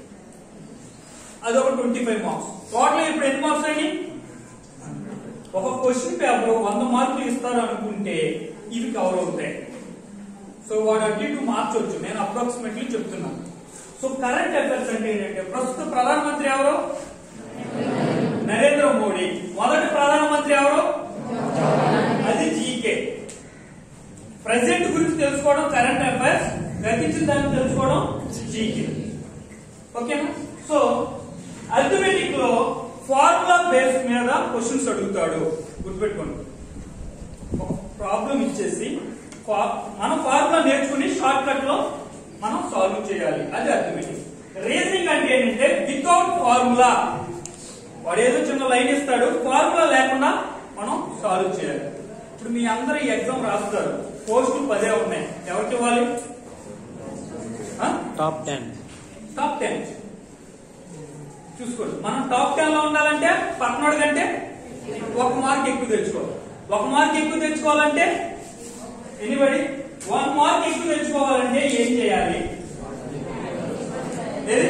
అదొక ట్వంటీ ఫైవ్ మార్క్స్ టోటల్ ఇప్పుడు ఎన్ని మార్క్స్ అండి ఒక క్వశ్చన్ పేపర్ వంద మార్కులు ఇస్తారు అనుకుంటే ఇవి కవర్ అవుతాయి సో వాడు అటు ఇటు మార్చొచ్చు నేను అప్రాక్సిమేట్లీ చెప్తున్నాను సో కరెంట్ అఫైర్స్ అంటే ఏంటంటే ప్రస్తుత ప్రధానమంత్రి ఎవరు నరేంద్ర మోడీ మొదటి ప్రధానమంత్రి ఎవరు అది జీకే ప్రెసెంట్ గురించి తెలుసుకోవడం కరెంట్ అఫైర్స్ గతించిన దాన్ని తెలుసుకోవడం జీకే ఓకేనా సో అల్టిమేటిక్ లో ఫార్ములా బేస్ మీద క్వశ్చన్స్ అడుగుతాడు గుర్తుపెట్టుకోండి ఒక ప్రాబ్లం ఇచ్చేసి ఫా- మనం ఫార్ములా నేర్చుకుని షార్ట్ కట్ లో మనం సాల్వ్ చేయాలి అది అర్థమేటిక్ రీజనింగ్ అంటే ఏంటంటే వితౌట్ ఫార్ములా వాడు ఏదో చిన్న లైన్ ఇస్తాడు ఫార్ములా లేకుండా మనం సాల్వ్ చేయాలి ఇప్పుడు మీ అందరూ ఈ ఎగ్జామ్ రాస్తారు పోస్టులు పదే ఉన్నాయి ఎవరికి ఇవ్వాలి ఆ? టాప్ టెన్ టాప్ టెన్ చూసుకోండి మనం టాప్ టెన్ లో ఉండాలంటే పక్కనోడి కంటే ఒక మార్క్ ఎక్కువ తెచ్చుకోవాలి ఒక మార్క్ ఎక్కువ తెచ్చుకోవాలంటే ఎనిబడి వన్ మార్క్ ఎక్కువ తెచ్చుకోవాలంటే ఏం చేయాలి ఏది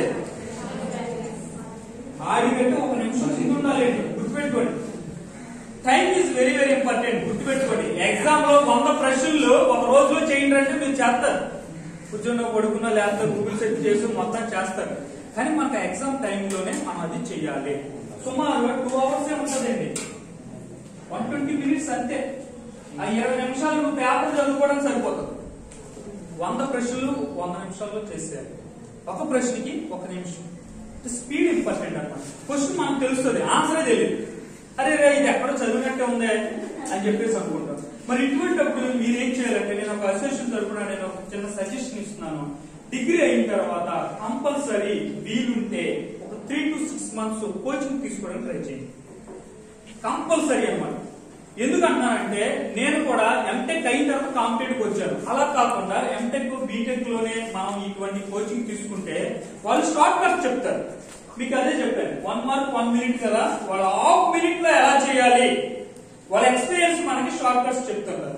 ఆడికంటే ఒక నిమిషం ముందు ఉండాలండి గుర్తుపెట్టుకోండి time is very very important గుర్తుపెట్టుకోండి ఎగ్జామ్ లో వంద ప్రశ్నలు ఒక రోజులో చేయండి అంటే మీరు చేస్తారు కూర్చొని పడుకున్నా లేకపోతే గూగుల్ సెర్చ్ చేసి మొత్తం చేస్తారు కానీ మనకు ఎగ్జామ్ టైంలోనే మనం అది చెయ్యాలి సుమారుగా టూ అవర్స్ ఉంటుందండి వన్ ట్వంటీ మినిట్స్ అంతే ఆ ఇరవై నిమిషాలు నువ్వు పేపర్ చదువుకోవడం సరిపోతుంది వంద ప్రశ్నలు వంద నిమిషాల్లో చేసేయాలి ఒక ప్రశ్నకి ఒక నిమిషం స్పీడ్ ఇంపార్టెంట్ అన్నమాట క్వశ్చన్ మనకు తెలుస్తుంది ఆన్సరే తెలియదు అరే రే ఇది ఎక్కడో చదివినట్టే ఉందే అని చెప్పేసి అనుకుంటాం మరి ఇటువంటిప్పుడు మీరు ఏం చేయాలంటే నేను ఒక అసోసియేషన్ తరపున నేను ఒక చిన్న సజెషన్ ఇస్తున్నాను డిగ్రీ అయిన తర్వాత కంపల్సరీ వీలుంటే ఒక three to six months coaching తీసుకోవడానికి ట్రై చేయండి కంపల్సరీ అన్నమాట ఎందుకంటున్నానంటే నేను కూడా ఎంటెక్ అయిన తర్వాత కాంపిటేటివ్ వచ్చాను అలా కాకుండా ఎంటెక్ బీటెక్ లోనే మనం ఇటువంటి కోచింగ్ తీసుకుంటే వాళ్ళు షార్ట్ కట్ చెప్తారు మీకు అదే చెప్పాను వన్ మార్క్ వన్ మినిట్ కదా వాళ్ళ హాఫ్ మినిట్ లో ఎలా చేయాలి వాళ్ళ ఎక్స్పీరియన్స్ మనకి షార్ట్ కట్స్ చెప్తుంటారు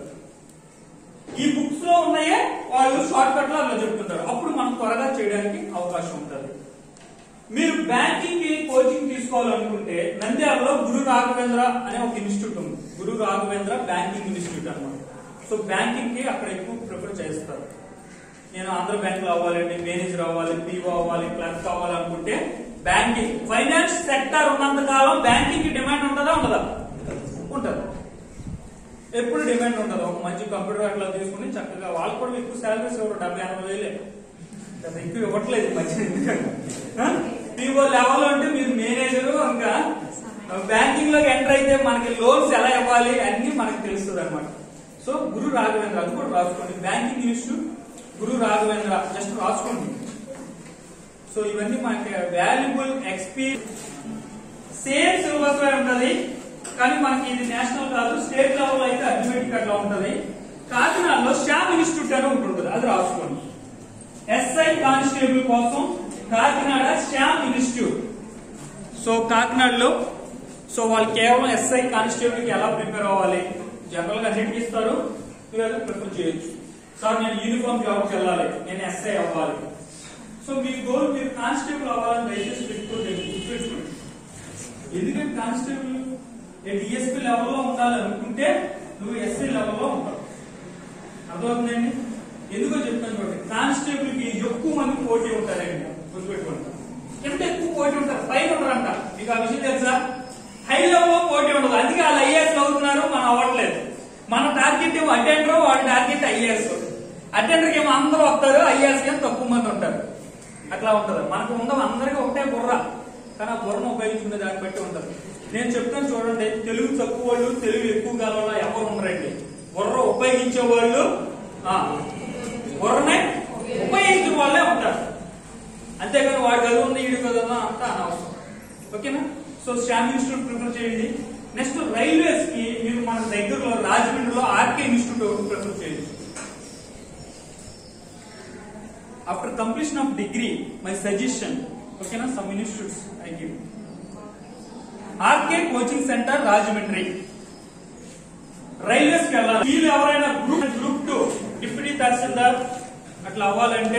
ఈ బుక్స్ లో ఉన్నాయే వాళ్ళు షార్ట్ కట్ లో అలా చెప్తుంటారు అప్పుడు మనం త్వరగా చేయడానికి అవకాశం ఉంటుంది మీరు బ్యాంకింగ్ కి కోచింగ్ తీసుకోవాలనుకుంటే నంద్యాలలో గురు రాఘవేంద్ర అనే ఒక ఇన్స్టిట్యూట్ ఉంది గురు రాఘవేంద్ర బ్యాంకింగ్ ఇన్స్టిట్యూట్ అన్నమాట సో బ్యాంకింగ్ కి అక్కడ ఎక్కువ ప్రిఫర్ చేస్తారు నేను ఆంధ్ర బ్యాంక్ లో అవ్వాలండి మేనేజర్ అవ్వాలి పీఓ అవ్వాలి క్లర్క్ అవ్వాలనుకుంటే బ్యాంకింగ్ ఫైనాన్స్ సెక్టర్ ఉన్నంత కాలం బ్యాంకింగ్ కి డిమాండ్ ఉంటుందా ఉండదా ఉంటది ఎప్పుడు డిమాండ్ ఉండదు ఒక మంచి కంప్యూటర్ అట్లా తీసుకుని చక్కగా వాళ్ళు కూడా ఎక్కువ శాలరీస్ ఇవ్వరు డెబ్బై ఎనభై వేలే పెద్ద ఎక్కువ ఇవ్వట్లేదు ఈ మధ్య ఎందుకంటే పీఓ లెవెల్ అంటే మీరు మేనేజర్ ఇంకా బ్యాంకింగ్ లోకి ఎంటర్ అయితే మనకి లోన్స్ ఎలా ఇవ్వాలి అన్ని మనకి తెలుస్తుంది అనమాట సో గురు రాఘవేంద్ర అది కూడా రాసుకోండి banking institute Guru Raghavendra just రాసుకోండి సో ఇవన్నీ మనకి వాల్యుబుల్ ఎక్స్పీరియన్స్ సేమ్ సిలబస్ లో ఉంటది కానీ మనకి ఇది నేషనల్ కాదు స్టేట్ లెవెల్ అయితే అల్టిమేట్ అట్లా ఉంటది కాకినాడలో శ్యామ్ ఇన్స్టిట్యూట్ అని ఒకటి ఉంటుంది అది రాసుకోండి ఎస్ఐ కానిస్టేబుల్ కోసం కాకినాడ శ్యామ్ ఇన్స్టిట్యూట్ సో కాకినాడలో సో వాళ్ళు కేవలం ఎస్ఐ కానిస్టేబుల్ కి ఎలా ప్రిపేర్ అవ్వాలి జనరల్ గా అన్నిటికి ఇస్తారు మీరు ప్రిపేర్ చేయొచ్చు సార్ నేను యూనిఫామ్ జాబ్కి వెళ్ళాలి నేను ఎస్ఐ అవ్వాలి సో మీ గోల్ మీరు కానిస్టేబుల్ అవ్వాలని దయచేసి పెట్టుకోండి గుర్తుపెట్టుకోండి ఎందుకంటే కానిస్టేబుల్ డిఎస్పీ లెవెల్లో ఉండాలి అనుకుంటే నువ్వు ఎస్ఐ లెవెల్లో ఉంటావు అర్థమవుతుందండి ఎందుకో చెప్తాను చూడండి కానిస్టేబుల్ కి ఎక్కువ మంది పోటీ ఉంటారండి గుర్తుపెట్టుకోండి ఎంత ఎక్కువ పోటీ ఉంటారు పైన ఉంటారంట మీకు ఆ విషయం తెలుసా హై లెవెల్లో పోటీ ఉండదు అందుకే వాళ్ళు ఐఏఎస్ అవుతున్నారు మనం అవ్వట్లేదు మన టార్గెట్ ఏమో అటెండర్ వాళ్ళ టార్గెట్ ఐఏఎస్ అటెండర్ కి ఏమో అందరూ వస్తారు ఐఏఎస్ కి తక్కువ మంది ఉంటారు అట్లా ఉంటది మనకు ఉందాం అందరికీ ఒకటే బుర్ర కానీ ఆ బుర్రను ఉపయోగించుకునే దాన్ని బట్టి ఉంటది నేను చెప్తాను చూడండి తెలుగు తక్కువ వాళ్ళు తెలుగు ఎక్కువ కాలంలో ఎవరు ఉండరండి బుర్ర ఉపయోగించే వాళ్ళు ఆ, బుర్రనే ఉపయోగించిన వాళ్ళే ఉంటారు అంతేకాని వాడు చదువు ఉంది ఈడు చదువు అంతా అనవసరం ఓకేనా సో శ్యామ్ ఇన్స్టిట్యూట్ ప్రిఫర్ చేయండి నెక్స్ట్ రైల్వేస్ కి మీరు మన దగ్గరలో రాజమండ్రిలో ఆర్కే ఇన్స్టిట్యూట్ ప్రిఫర్ చేయండి after completion of degree my suggestion okay na some institutes i give RK coaching center Rajahmundry railways కి వెళ్ళాలి వీళ్ళు ఎవరైనా గ్రూప్ గ్రూప్ టూ డిప్యూటీ తహసీల్దార్ అట్లా అవ్వాలంటే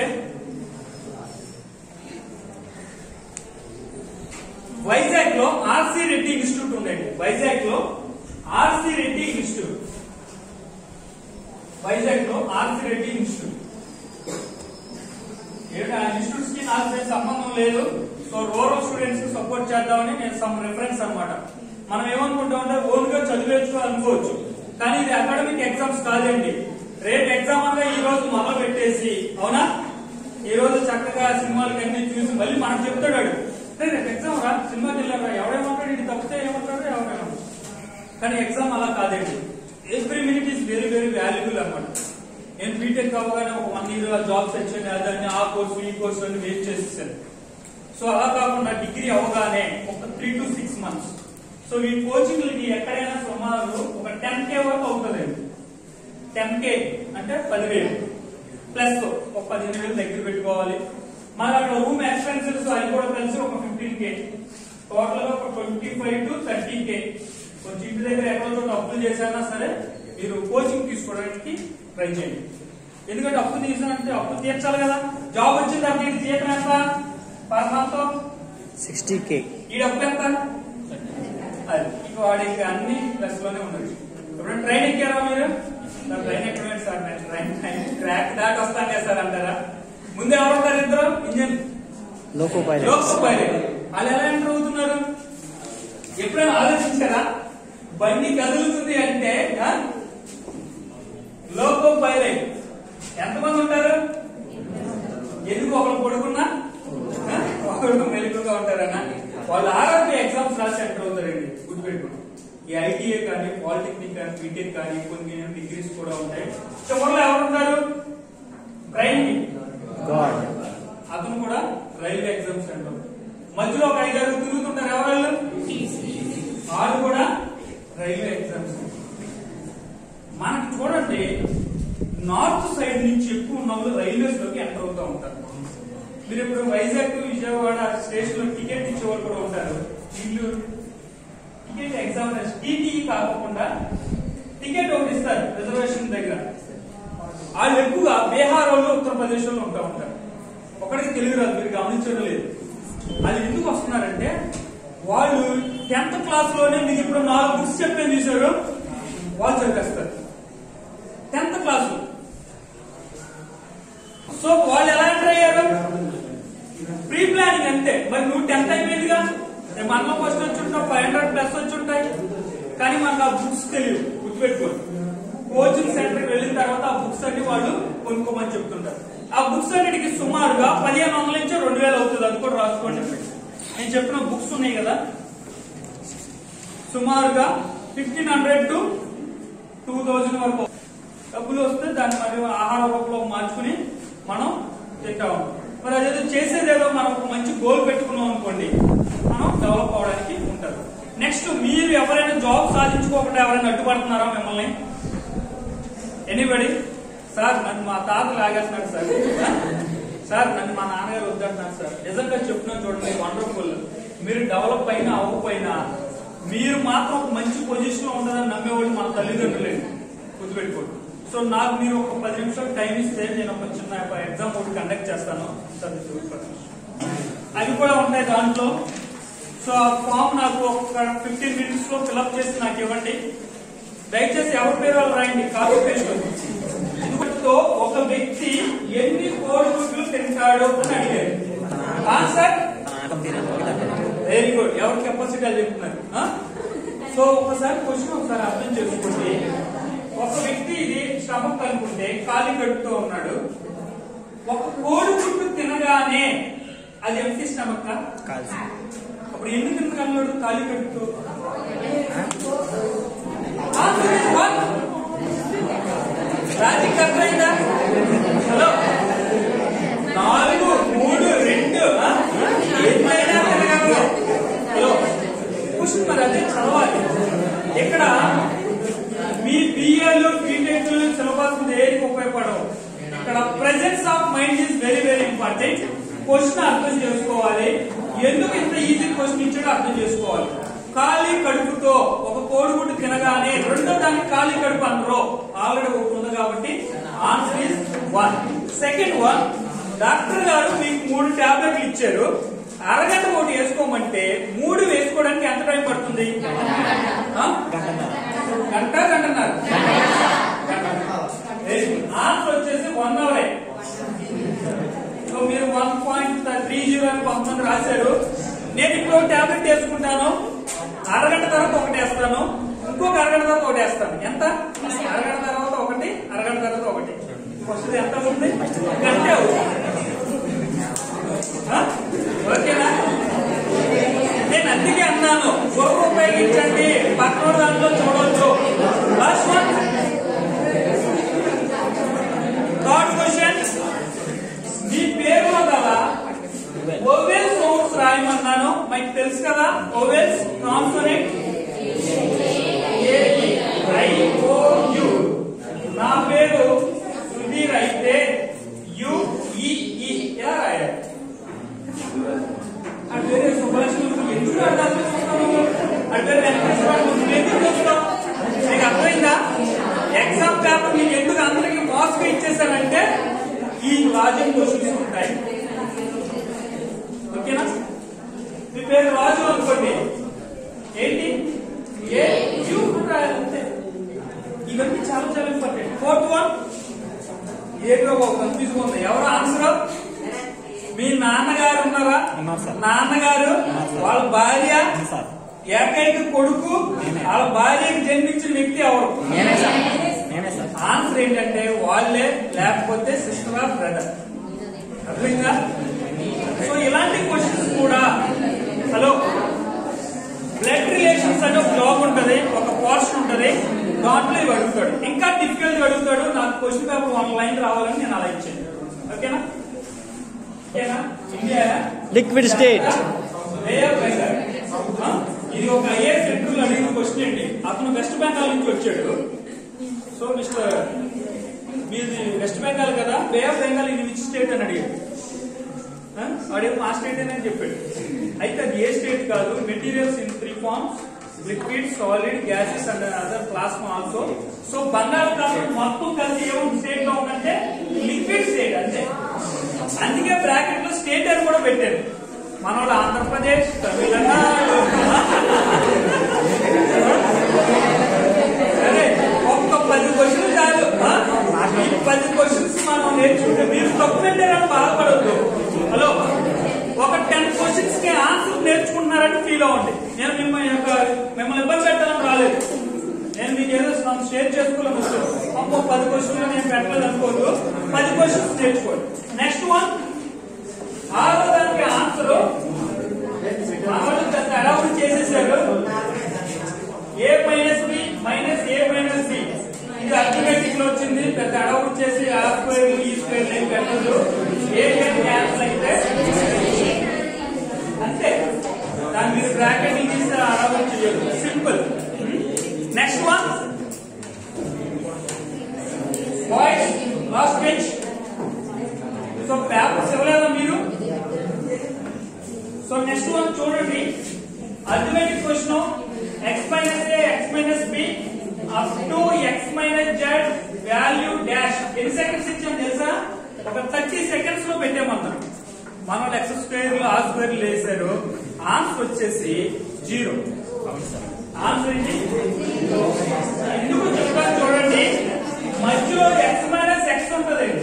వైజాగ్ లో ఆర్సి రెడ్డి ఇన్స్టిట్యూట్ ఉందండి వైజాగ్ లో ఆర్సి రెడ్డి ఇన్స్టిట్యూట్ వైజాగ్ లో ఆర్సి రెడ్డి ఇన్స్టిట్యూట్ ఏంటి ఆ ఇన్స్టిట్యూట్స్ కి నాకు పెద్ద సంబంధం లేదు సో రూరల్ స్టూడెంట్స్ కి సపోర్ట్ చేద్దామని నేను సమ్ రిఫరెన్స్ అన్నమాట మనం ఏమనుకుంటాం అంటే ఓన్ గా చదివేచ్చు అనుకోవచ్చు కానీ ఇది అకాడమిక్ ఎగ్జామ్స్ కాదండి రేపు ఎగ్జామ్ అనగా ఈ రోజు మొదలు పెట్టేసి అవునా ఈ రోజు చక్కగా సినిమాలకి అన్ని చూసి మళ్ళీ మనకు చెప్తాడు వాడు, "రే, రేపు ఎగ్జామ్ రా సినిమాకి వెళ్ళారా ఎవడేమంటాడు ఇది తప్పితే ఏమంటాడు ఎవడేమంటాడు కానీ ఎగ్జామ్ అలా కాదండి every minute is very very valuable అన్నమాట నేను బీటెక్ అవ్వగానే ఒక వన్ ఇయర్ జాబ్ సెక్షన్ అదని ఆ కోర్సు ఈ కోర్సు అని వెయిట్ చేసేసాను సో అలా కాకుండా డిగ్రీ అవగానే ఒక three to six months so ఈ కోచింగ్లకి ఎక్కడైనా సుమారు ఒక టెన్ కే వరకు అవుతుందండి టెన్ కే అంటే పదివేలు ప్లస్ ఒక పదిహేను వేలు దగ్గర పెట్టుకోవాలి మళ్ళీ అక్కడ రూమ్ ఎక్స్పెన్సెస్ అవి కూడా కలిసి ఒక ఫిఫ్టీన్ కే టోటల్ గా ఒక twenty five to thirty K కొంచెం ఇంటి దగ్గర ఎక్కడో చోట అప్పులు చేసినా సరే మీరు కోచింగ్ తీసుకోవడానికి ట్రై చేయండి ఎందుకంటే అప్పు తీసానంటే అప్పు తీర్చాలి కదా జాబ్ వచ్చిన తర్వాత ఇది జీతం ఎంత పర్ మంత్ సిక్స్టీ కే ఈ డబ్బు ఎంత అది ఇక వాడికి అన్ని ప్లస్ లోనే ఉండదు ఇప్పుడు ట్రైన్ ఎక్కారా మీరు నా ట్రైన్ ఎక్కడమే సార్ నేను ట్రైన్ ట్రైన్ ట్రాక్ దాటి వస్తాను కదా సార్ అంటారా ముందు ఎవరు ఉంటారు ఇద్దరు engine loco pilot loco pilot వాళ్ళు ఎలా ఎంటర్ అవుతున్నారు ఎప్పుడైనా ఆలోచించారా బండి కదులుతుంది అంటే ఆ? లోకో పైలట్ ఎంతమంది ఉంటారు ఎందుకు ఒకరు పడుకున్నా ఆ? ఒకరు మెలుగుగా ఉంటారన్న వాళ్ళు ఆరోగ్య ఎగ్జామ్స్ రాసి ఎంటర్ అవుతారండి గుర్తుపెట్టుకోండి ఈ ఐటీఏ కానీ పాలిటెక్నిక్ కానీ బీటెక్ కానీ కొన్ని డిగ్రీస్ కూడా ఉంటాయి చివరిలో ఎవరు ఉంటారు ట్రైన్ గాడ్ అతను కూడా రైల్వే ఎగ్జామ్స్ సెంటర్ మధ్యలో ఒక ఐదారు తిరుగుతుంటారు ఎవరు వాళ్ళు కూడా రైల్వే ఎగ్జామ్స్ మనకి చూడండి నార్త్ సైడ్ నుంచి ఎక్కువ ఉన్న వాళ్ళు రైల్వేస్ లోకి ఎంటర్ అవుతూ ఉంటారు మీరు ఇప్పుడు వైజాగ్ టు విజయ విజయవాడ స్టేషన్ లో టికెట్ ఇచ్చేవాళ్ళు కూడా ఉంటారు వీళ్ళు టికెట్ ఎగ్జామినేషన్ టీటీఈ కాకుండా టికెట్ ఒకటి ఇస్తారు రిజర్వేషన్ దగ్గర వాళ్ళు ఎక్కువగా బీహార్ వాళ్ళు ఉత్తరప్రదేశ్ వాళ్ళు ఉంటా ఉంటారు ఒకరికి తెలుగు రాదు మీరు గమనించడం లేదు అది ఎందుకు వస్తున్నారంటే వాళ్ళు టెన్త్ క్లాస్ లోనే మీకు ఇప్పుడు నాలుగు బుక్స్ చెప్పేది చూసారు వాళ్ళు చదివేస్తారు టెన్త్ క్లాస్ సో వాళ్ళు ఎలా ఎంటర్ అయ్యారు ప్రీ ప్లానింగ్ అంతే మరి నువ్వు టెన్త్ అయిపోయిందిగా రేపు మనలో ఫస్ట్ వచ్చి ఉంటావు ఫైవ్ హండ్రెడ్ ప్లస్ వచ్చి ఉంటాయి కానీ మనకు ఆ బుక్స్ తెలియదు గుర్తుపెట్టుకోండి కోచింగ్ సెంటర్ కి వెళ్ళిన తర్వాత ఆ బుక్స్ అన్ని వాళ్ళు కొనుక్కోమని చెప్తుంటారు ఆ బుక్స్ అన్నిటికి సుమారుగా పదిహేను వందల నుంచి రెండు వేలు అవుతుంది అది కూడా రాసుకోండి నేను చెప్పిన బుక్స్ ఉన్నాయి కదా సుమారుగా fifteen hundred to two thousand వరకు డబ్బులు వస్తే దాన్ని మరి ఆహార రూపంలో మార్చుకుని మనం తింటాం మరి అదేదో చేసేదేదో మనం ఒక మంచి గోల్ పెట్టుకున్నాం అనుకోండి మనం డెవలప్ అవడానికి ఉంటుంది నెక్స్ట్ మీరు ఎవరైనా జాబ్ సాధించుకోకుండా ఎవరైనా అడ్డుపడుతున్నారా మిమ్మల్ని ఎనీబడి సార్ నన్ను మా తాత లాగేస్తున్నాడు సార్ సార్ నన్ను మా నాన్నగారు వద్దంటున్నారు సార్ నిజంగా చెప్తున్నాను చూడండి వండర్ఫుల్ మీరు డెవలప్ అయినా అవ్వకపోయినా మీరు మాత్రం ఒక మంచి పొజిషన్ లో ఉంటుందని నమ్మేవాళ్ళు మన తల్లిదండ్రులే గుర్తుపెట్టుకోండి సో నాకు మీరు ఒక పది నిమిషాలు టైం ఇస్తే నేను ఒక చిన్న ఎగ్జామ్ ఒకటి కండక్ట్ చేస్తాను అవి కూడా ఉంటాయి దాంట్లో సో ఆ ఫామ్ నాకు ఒక ఫిఫ్టీన్ మినిట్స్ లో ఫిల్అప్ చేసి నాకు ఇవ్వండి దయచేసి ఎవరి పేరు వాళ్ళు రాయండి కాపీ పేస్ట్ ఇందులో ఒక వ్యక్తి ఎన్ని కోడిగుడ్లు తింటాడు అని అడిగారు ఆన్సర్ వెరీ గుడ్ ఎవరి కెపాసిటీ అది చెప్తున్నారు ఆ? సో ఒకసారి క్వశ్చన్ ఒకసారి అర్థం చేసుకోండి ఒక వ్యక్తి ఇది స్టమక్ అనుకుంటే ఖాళీ కడుపుతో ఉన్నాడు ఒక కోడిగుడ్డు తినగానే అది ఎంటీ స్టమక్ అప్పుడు ఎన్ని తినగలడు ఖాళీ కడుపుతో Answer is what? లాజిక్ అర్థమైందా హలో నాలుగు మూడు రెండు ఆ? ఎన్నైనా తినగలరు హలో క్వశ్చన్ మరి అదే చదవాలి ఇక్కడ మీ బిఏలు బీటెక్లు సిలబస్ దేనికి ఉపయోగపడవు ఇక్కడ presence of mind is very very important question అర్థం చేసుకోవాలి ఎందుకు ఇంత ఈజీ క్వశ్చన్ ఇచ్చాడో అర్థం చేసుకోవాలి ఖాళీ కడుపుతో ఒక కోడిగుడ్డు తినగానే రెండో దానికి ఖాళీ కడుపు అనరు ఆల్రెడీ ఒకటి ఉంది కాబట్టి answer is one second one doctor గారు మీకు మూడు టాబ్లెట్లు ఇచ్చారు అరగంట ఒకటి వేసుకోమంటే మూడు వేసుకోవడానికి ఎంత టైం పడుతుంది ఆ? గంట గంటన్నర ఆన్సర్ వచ్చేసి వన్ అవరే సో మీరు వన్ పాయింట్ త్రీ జీరో అని కొంతమంది రాశారు నేను ఇప్పుడు టాబ్లెట్ వేసుకుంటాను అరగంట తర్వాత ఒకటి వేస్తాను ఇంకొక అరగంట తర్వాత ఒకటి వేస్తాను ఎంత అరగంట తర్వాత ఒకటి అరగంట తర్వాత ఒకటి ఫస్ట్ ఎంత అవుతుంది గంటే అవుతుంది ఆ? ఓకేనా నేను అందుకే అన్నాను బుర్ర ఉపయోగించండి పక్కన దాంట్లో చూడొచ్చు లాస్ట్ వన్ థర్డ్ క్వశ్చన్ మీ పేరులో కదా ఓవెల్ సౌండ్స్ రాయమన్నాను మీకు తెలుసు కదా vowels consonant I O U నా పేరు సుధీర్ అయితే యు ఈ ఈ ఎలా రాయాలి ఆ పేరు సుభలక్ష్మి నువ్వు ఎందుకు అర్థం చేసుకుంటావు ఆ పేరు వెంకటేశ్వర నువ్వు ఎందుకు చూస్తావు నీకు అర్థమైందా ఎగ్జామ్ పేపర్ నీకు ఎందుకు అందరికి మార్క్స్ ఇచ్చేసానంటే ఈ లాజిక్ క్వశ్చన్స్ ఉంటాయి ఓకేనా మీ పేరు రాజు అనుకోండి ఏంటి ఏ యూ రాయాలి అంతే ఇవన్నీ చాలా చాలా ఇంపార్టెంట్ ఫోర్త్ వన్ ఏదో ఒక కన్ఫ్యూజ్ ఉంది ఎవరు ఆన్సర్ మీ నాన్నగారు ఉన్నారా ఉన్నారు సార్. నాన్నగారు వాళ్ళ భార్య సార్ ఏకైక కొడుకు వాళ్ళ భార్యకి జన్మించిన వ్యక్తి ఎవరు నేనే సార్ నేనే సార్ ఆన్సర్ ఏంటంటే వాళ్ళే లేకపోతే సిస్టర్ ఆఫ్ బ్రదర్ అర్థంగా సో ఇలాంటి క్వశ్చన్స్ కూడా హలో బ్లడ్ రిలేషన్స్ అంటే ఒక జాబ్ ఉంటది ఒక పోర్షన్ ఉంటది దాంట్లో ఇవి అడుగుతాడు ఇంకా డిఫికల్ట్ అడుగుతాడు నాకు క్వశ్చన్ పేపర్ వన్ లైన్ రావాలని నేను అలా ఇచ్చాను ఓకేనా ఓకేనా India liquid state way of Bengal. ఆ? ఇది ఒక ఐఏఎస్ ఇంటర్వ్యూలో అడిగిన క్వశ్చన్ అండి అతను వెస్ట్ బెంగాల్ నుంచి వచ్చాడు సో మిస్టర్ మీది వెస్ట్ బెంగాల్ కదా వే ఆఫ్ బెంగాల్ ఇది విచ్ స్టేట్ అని అడిగాడు ఆ? వాడేమో ఆ స్టేట్ అని చెప్పాడు అయితే అది ఏ స్టేట్ కాదు materials in three forms liquid solid gases and other plasma also so బంగాళాఖాతం మొత్తం కలిసి ఏమో స్టేట్ లో ఉందంటే లిక్విడ్ స్టేట్ అంతే అందుకే బ్రాకెట్ లో స్టేట్ అని కూడా పెట్టారు మన వాళ్ళు ఆంధ్రప్రదేశ్ తమిళనాడు సరే ఒక్క పది క్వశ్చన్ చాలు ఆ? ఈ పది క్వశ్చన్స్ మనం నేర్చుకుంటే మీరు తప్పు పెట్టారని బాధపడద్దు హలో ఒక టెన్ క్వశ్చన్స్ కి ఆన్సర్ నేర్చుకుంటున్నారని ఫీల్ అవ్వండి నేను మిమ్మల్ని యొక్క మిమ్మల్ని ఇబ్బంది పెట్టాలని రాలేదు నేను మీకు ఏదో మనం షేర్ చేసుకోవాలని వచ్చాను ఒక్క పది క్వశ్చన్లు నేను పెట్టలేదు అనుకోదు పది క్వశ్చన్స్ నేర్చుకోండి నెక్స్ట్ వన్ ఆరో దానికి ఆన్సర్ మామూలు పెద్ద అడవులు చేసేసారు A minus B minus A minus B ఇది అర్థమెటిక్ లో వచ్చింది పెద్ద అడవులు చేసి ఆ స్క్వేర్ ఈ స్క్వేర్ ఏం పెట్టదు ఏ క్యాన్సిల్ అయితే అంతే దాని మీరు బ్రాకెట్ తీస్తే అడవులు చేయదు simple next one boys last bench so papers ఇవ్వలేదా మీరు సో నెక్స్ట్ వన్ చూడండి arithmetic question X minus A X minus B up to X minus Z value dash ఎన్ని సెకండ్స్ ఇచ్చాం తెలుసా ఒక థర్టీ సెకండ్స్ లో పెట్టామన్నారు మన వాళ్ళు ఎక్స్ స్క్వేర్ ఆ స్క్వేర్ వేసారు ఆన్సర్ వచ్చేసి జీరో ఆన్సర్ ఏంటి ఎందుకు చెప్తాను చూడండి మధ్యలో ఎక్స్ మైనస్ ఎక్స్ ఉంటుందండి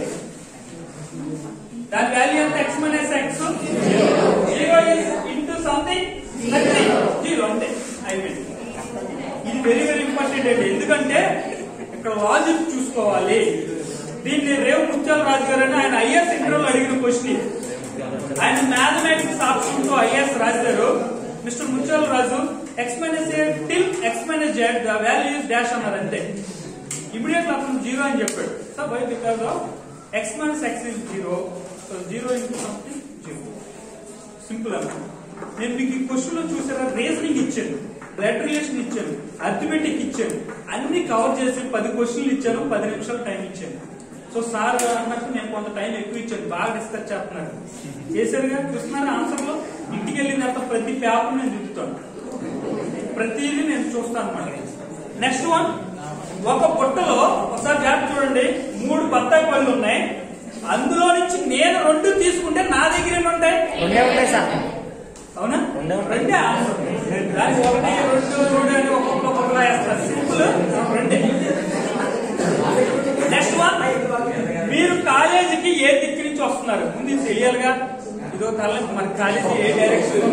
దాని వాల్యూ ఎంత X minus X zero is into something zero అంతే అయిపోయింది ఇది వెరీ వెరీ ఇంపార్టెంట్ అండి ఎందుకంటే ఇక్కడ లాజిక్ చూసుకోవాలి దీన్ని రేవు ముత్యాల రాజు గారు అని ఆయన ఐఎస్ ఇంటర్వ్యూలో అడిగిన క్వశ్చన్ ఆయన మ్యాథమెటిక్స్ ఆప్షన్ తో ఐఎస్ రాశారు mister Muthyala Raju X minus A till X minus Z the value is dash అన్నారు అంతే ఇమీడియట్ అతను జీరో అని చెప్పాడు so by because of X minus X is zero so zero into something zero simple అన్నమాట నేను మీకు ఈ క్వశ్చన్ లో చూసారా రీజనింగ్ ఇచ్చాను బ్లడ్ రిలేషన్ ఇచ్చాను అర్థమెటిక్ ఇచ్చాను అన్ని కవర్ చేసి పది క్వశ్చన్లు ఇచ్చాను పది నిమిషాలు టైం ఇచ్చాను సో సార్ అన్నట్టు నేను కొంత టైం ఎక్కువ ఇచ్చాను బాగా డిస్కస్ చేస్తున్నాను చేశారుగా చూస్తున్నారా ఆన్సర్ లో ఇంటికి వెళ్ళిన తర్వాత ప్రతి పేపర్ నేను దిద్దుతాను ప్రతిదీ నేను చూస్తాను అనమాట నెక్స్ట్ వన్ ఒక బుట్టలో ఒకసారి జాగ్రత్త చూడండి మూడు బత్తాయి పళ్ళు ఉన్నాయి అందులో నుంచి నేను రెండు తీసుకుంటే నా దగ్గర ఎన్ని ఉంటాయి రెండే ఉంటాయి సార్ అవునా రెండే ఉంటాయి. రెండే ఆన్సర్ దానికి ఒకటి రెండు రెండు అని ఒక్కొక్క ఒక్కొక్కలా వేస్తారు సింపుల్ రెండే నెక్స్ట్ వన్ మీరు కాలేజీకి ఏ దిక్కు నుంచి వస్తున్నారు ముందు ఇది తెలియాలిగా ఇదో తల మన కాలేజీ ఏ direction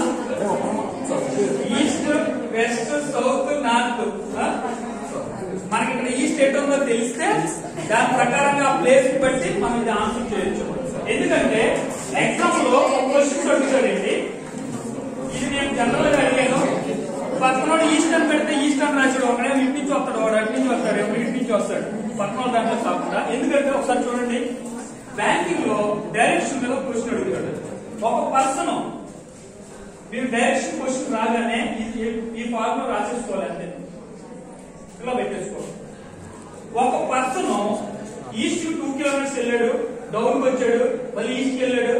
east west south north మనకి ఇక్కడ ఈ స్టేట్ ఉందో తెలిస్తే దాని ప్రకారంగా ప్లేస్ బట్టి మనం ఇది ఆన్సర్ చేయొచ్చు ఎందుకంటే ఎగ్జామ్ లో క్వశ్చన్స్ అడుగుతాడండి ఇది నేను జనరల్ గా అడిగాను పక్కన ఈస్ట్ అని పెడితే ఈస్ట్ అని రాశాడు ఒకడే ఇటు నుంచి వస్తాడు వాడు అటు నుంచి వస్తాడు ఎవరు ఇటు నుంచి వస్తాడు పక్కన దాంట్లో కాకుండా ఎందుకంటే ఒకసారి చూడండి బ్యాంకింగ్ లో డైరెక్షన్ మీద క్వశ్చన్ అడుగుతాడు ఒక పర్సన్ మీరు డైరెక్షన్ క్వశ్చన్ రాగానే ఈ- ఈ ఫార్మ్ లో రాసేసుకోవాలి అంతే ఇలా పెట్టేసుకో ఒక పర్సన్ ఈస్ట్ టూ కిలోమీటర్స్ వెళ్ళాడు డౌన్ వచ్చాడు మళ్ళీ ఈస్ట్ వెళ్ళాడు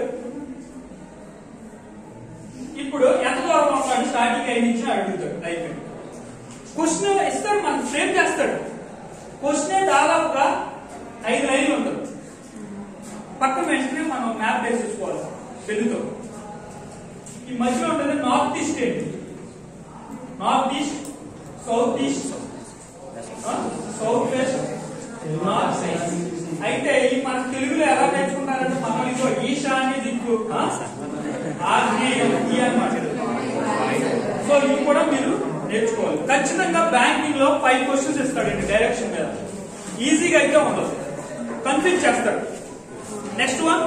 ఇప్పుడు ఎంత దూరం ఉన్నాడు స్టార్టింగ్ ఐదు నుంచి అడుగుతాడు అయిపోయింది క్వశ్చన్ ఇస్తాడు మనకు ఫ్రేమ్ చేస్తాడు క్వశ్చన్ దాదాపుగా ఐదు లైన్లు ఉంటుంది పక్కన వెంటనే మనం మ్యాప్ వేసేసుకోవాలి పెళ్లితో ఈ మధ్యలో ఉంటుంది నార్త్ ఈస్ట్ ఏంటి north east south east south west north అయితే ఈ మన తెలుగులో ఎలా నేర్చుకుంటారంటే మనం ఇదిగో ఈశాన్య దిక్కు ఆ? ఆగ్నేయం ఈ అన్నమాట సో ఇవి కూడా మీరు నేర్చుకోవాలి ఖచ్చితంగా బ్యాంకింగ్ లో ఫైవ్ క్వశ్చన్స్ ఇస్తాడండి డైరెక్షన్ మీద ఈజీగా అయితే ఉండదు కన్ఫ్యూజ్ చేస్తాడు నెక్స్ట్ వన్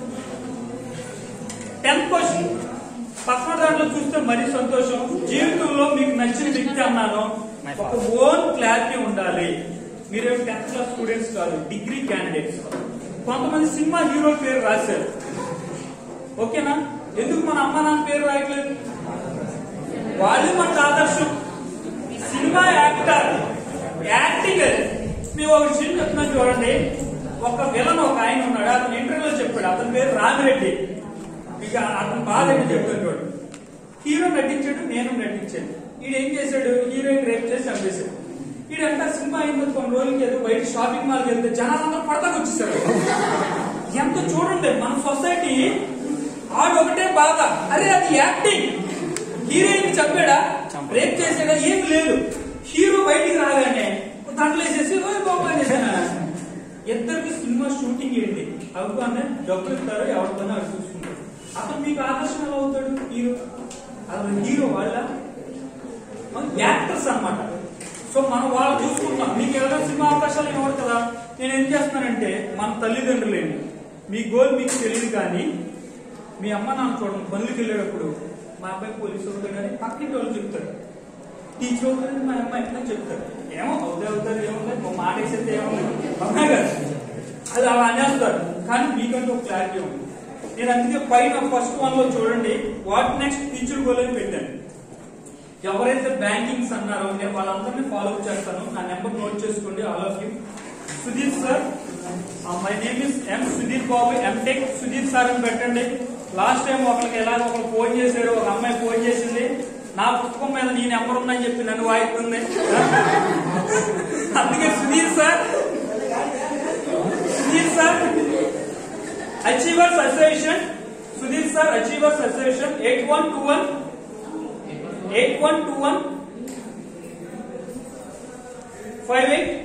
టెన్త్ క్వశ్చన్ పక్కన దాంట్లో చూస్తే మరీ సంతోషం జీవితంలో మీకు నచ్చిన వ్యక్తి అన్నాను ఒక ఓన్ క్లారిటీ ఉండాలి మీరేం టెన్త్ క్లాస్ స్టూడెంట్స్ కాదు డిగ్రీ క్యాండిడేట్స్ కొంతమంది సినిమా హీరో పేరు రాశారు ఓకేనా ఎందుకు మన అమ్మ నాన్న పేరు రాయట్లేదు వాళ్ళు మనకు ఆదర్శం సినిమా యాక్టర్ యాక్టింగ్ అది మేము ఒక విషయం చెప్తున్నాను చూడండి ఒక విలన్ ఒక ఆయన ఉన్నాడు అతను ఇంటర్వ్యూలో చెప్పాడు అతని పేరు రామిరెడ్డి ఇక అతను బాధ ఏంటి చెప్తాను చూడు హీరో నటించాడు నేను నటించాను ఈడు ఏం చేశాడు హీరోయిన్ రేప్ చేసి చంపేశాడు ఈడంట సినిమా అయిన కొన్ని రోజులకి ఏదో బయట షాపింగ్ మాల్కి వెళ్తే జనాలందరూ పడతాకు వచ్చేసారు ఎంత చూడండి మన సొసైటీ ఆడు ఒకటే బాధ అరే అది యాక్టింగ్ హీరోయిన్ చంపాడా రేప్ చేసాడా ఏం లేదు హీరో బయటికి రాగానే దాంట్లో వేసేసి "ఓయ్ బాబు" అనేసాను. ఇద్దరికి సినిమా షూటింగ్ ఏంటి అవగానే డబ్బులు ఇస్తారు ఎవరితోనే అది చూసుకుంటారు అతను మీకు ఆదర్శం ఎలా అవుతాడు హీరో అతను హీరో వాళ్ళ యాక్టర్స్ అన్నమాట సో మనం వాళ్ళు చూసుకుంటాం మీకు ఎవరైనా సినిమా అవకాశాలు ఇవ్వరు కదా నేను ఏం చేస్తున్నానంటే మన తల్లిదండ్రులేండి మీ గోల్ మీకు తెలియదు కానీ మీ అమ్మ నాన్న చూడండి పనులకి వెళ్ళేటప్పుడు మా అబ్బాయి పోలీసు అవుతాడు కానీ పక్కింటి వాళ్ళు చెప్తారు టీచర్ అవుతుంది మా అమ్మాయి ఎట్లా చెప్తారు ఏమో అవుతాయి అవుతారు ఏముంది మా మాట వేసేది ఏముంది అవునా కదా అది అలా అనేస్తారు కానీ మీకంటూ ఒక క్లారిటీ ఉంది నేను అందుకే పైన ఫస్ట్ వన్ లో చూడండి వాట్ నెక్స్ట్ టీచర్ గోల్ అని పెట్టాను ఎవరైతే బ్యాంకింగ్స్ అన్నారో నేను వాళ్ళందరినీ ఫాలో అప్ చేస్తాను నా నెంబర్ నోట్ చేసుకోండి all of you Sudheer sir my name is M Sudheer Babu MTech Sudheer sir అని పెట్టండి లాస్ట్ టైం ఒకరికి ఎలాగ ఒకరు ఫోన్ చేశారు ఒక అమ్మాయి ఫోన్ చేసింది నా పుస్తకం మీద నీ నెంబర్ ఉందని చెప్పి నన్ను వాయిస్తుంది అందుకే Sudheer sir Sudheer sir achievers association Sudheer sir achievers association eight one two one eight one two one five eight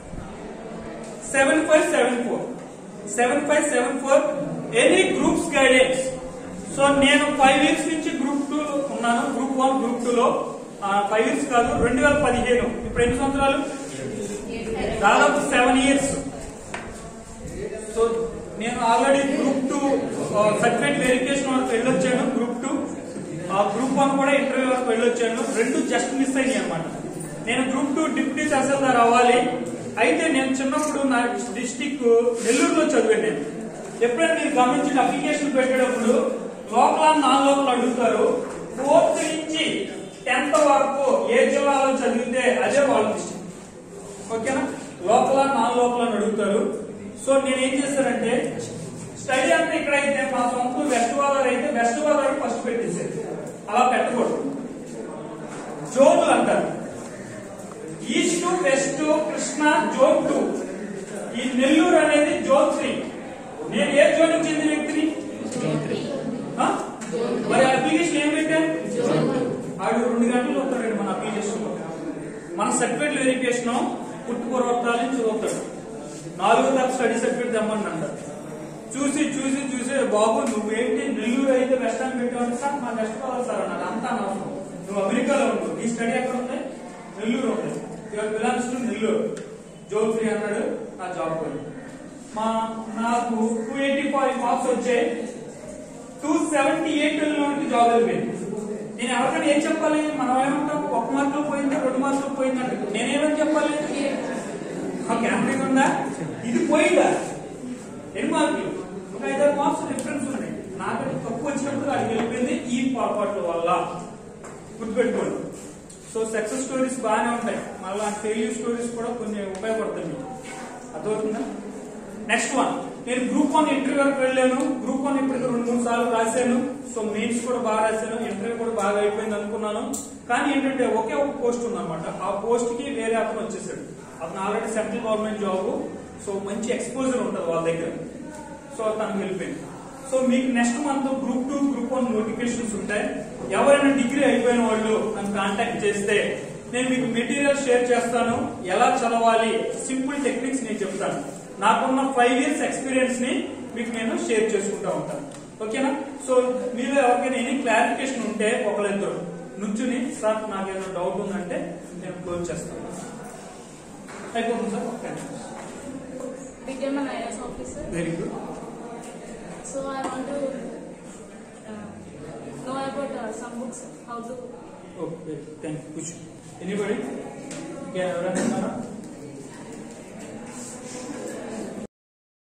seven five seven four seven five seven four any groups guidance so నేను ఫైవ్ ఇయర్స్ నుంచి group two ఉన్నాను group one group two లో five years కాదు రెండు వేల పదిహేను ఇప్పుడు ఎన్ని సంవత్సరాలు దాదాపు సెవెన్ ఇయర్స్ సో నేను already group two certificate verification వరకు వెళ్ళొచ్చాను గ్రూప్ టూ గ్రూప్ వన్ కూడా ఇంటర్వ్యూ వరకు వెళ్ళొచ్చాను రెండు జస్ట్ మిస్ అయినాయి అనమాట నేను గ్రూప్ టూ డిప్యూటీ తహసీల్దార్ అవ్వాలి అయితే నేను చిన్నప్పుడు నా డిస్టిక్ నెల్లూరులో చదివాను నేను ఎప్పుడైనా మీరు గమనించిన అప్లికేషన్ పెట్టేటప్పుడు లోకల్ నాన్ లోకల్ అడుగుతారు ఫోర్త్ నుంచి టెన్త్ వరకు ఏ జిల్లాలో చదివితే అదే వాళ్ళ డిస్టిక్ ఓకేనా లోకల్ నాన్ లోకల్ అని అడుగుతారు సో నేను ఏం చేస్తానంటే స్టడీ అంతా ఇక్కడ అయితే మా సొంత వెస్ట్ గోదావరి అయితే వెస్ట్ గోదావరి ఫస్ట్ పెట్టేసేది అలా పెట్టకూడదు జోన్లు అంటారు east west Krishna zone two ఈ నెల్లూరు అనేది జోన్ త్రీ నేను ఏ జోన్ చెందిన వ్యక్తిని ఆ? మరి అప్లికేషన్ ఏం పెట్టాను ఆడు రెండు గంటలు వస్తాడండి మన అప్లికేషన్ మన సర్టిఫికేట్ వెరిఫికేషన్ పుట్టుపూర్వకాల నుంచి చదువుతాడు నాలుగో తరగతి స్టడీ సర్టిఫికేట్ తెమ్మని అంటారు చూసి చూసి చూసి బాబు నువ్వేంటి నెల్లూరు అయితే వెస్ట్ అని పెట్టావు సార్ మా వెస్ట్ కావాలి సార్ అన్నాడు అంతా అనవసరం నువ్వు అమెరికాలో ఉన్నావు ఈ స్టడీ ఎక్కడ ఉంది నెల్లూరు ఉంది your belongs to Nellore zone three అన్నాడు నా జాబ్ పోయింది మా నాకు టూ ఎయిటీ ఫైవ్ మార్క్స్ వచ్చాయి టూ సెవెంటీ ఎయిట్ లోనికి జాబ్ అయిపోయింది నేను ఎవరికైనా ఏం చెప్పాలి మనం ఏమంటాం ఒక మార్కులు పోయింది రెండు మార్కులు పోయిందంటే నేనేమని చెప్పాలి ఆ క్యాంపింగ్ ఉందా ఇది పోయిందా ఎన్ని మార్కులు ఒక ఐదారు మార్క్స్ డిఫరెన్స్ ఉన్నాయి నాకంటే తక్కువ వచ్చినప్పుడు అది వెళ్ళిపోయింది ఈ పొరపాట్ల వల్ల గుర్తుపెట్టుకోండి సో సక్సెస్ స్టోరీస్ బాగానే ఉంటాయి మళ్ళీ ఫెయిల్యూర్ స్టోరీస్ కూడా కొన్ని ఉపయోగపడతాయి మీకు అర్థమవుతుందా నెక్స్ట్ వన్ నేను గ్రూప్ వన్ ఇంటర్వ్యూ వరకు వెళ్ళాను గ్రూప్ వన్ ఇప్పటికి రెండు మూడు సార్లు రాశాను సో మెయిన్స్ కూడా బాగా రాశాను ఇంటర్వ్యూ కూడా బాగా అయిపోయింది అనుకున్నాను కానీ ఏంటంటే ఒకే ఒక పోస్ట్ ఉందన్నమాట ఆ పోస్ట్ కి వేరే అతను వచ్చేసాడు అతను already central government job so మంచి ఎక్స్పోజర్ ఉంటుంది వాళ్ళ దగ్గర సో తనకు వెళ్ళిపోయింది సో మీకు next month group two group one notifications ఉంటాయి ఎవరైనా డిగ్రీ అయిపోయిన వాళ్ళు నన్ను కాంటాక్ట్ చేస్తే నేను మీకు మెటీరియల్ షేర్ చేస్తాను ఎలా చదవాలి సింపుల్ టెక్నిక్స్ నేను చెప్తాను నాకున్న ఫైవ్ ఇయర్స్ ఎక్స్పీరియన్స్ ని మీకు నేను షేర్ చేసుకుంటా ఉంటాను ఓకేనా సో మీరు ఎవరికైనా ఎనీ క్లారిఫికేషన్ ఉంటే ఒకళ్ళిద్దరు నుంచుని సార్ నాకేదో డౌట్ ఉందంటే నేను క్లోజ్ చేస్తాను అయిపోతుంది sir okay became an IAS officer. Very good So I want to uh, know about uh, some books, how to okay thank you anybody ఇంకా ఎవరైనా ఉన్నారా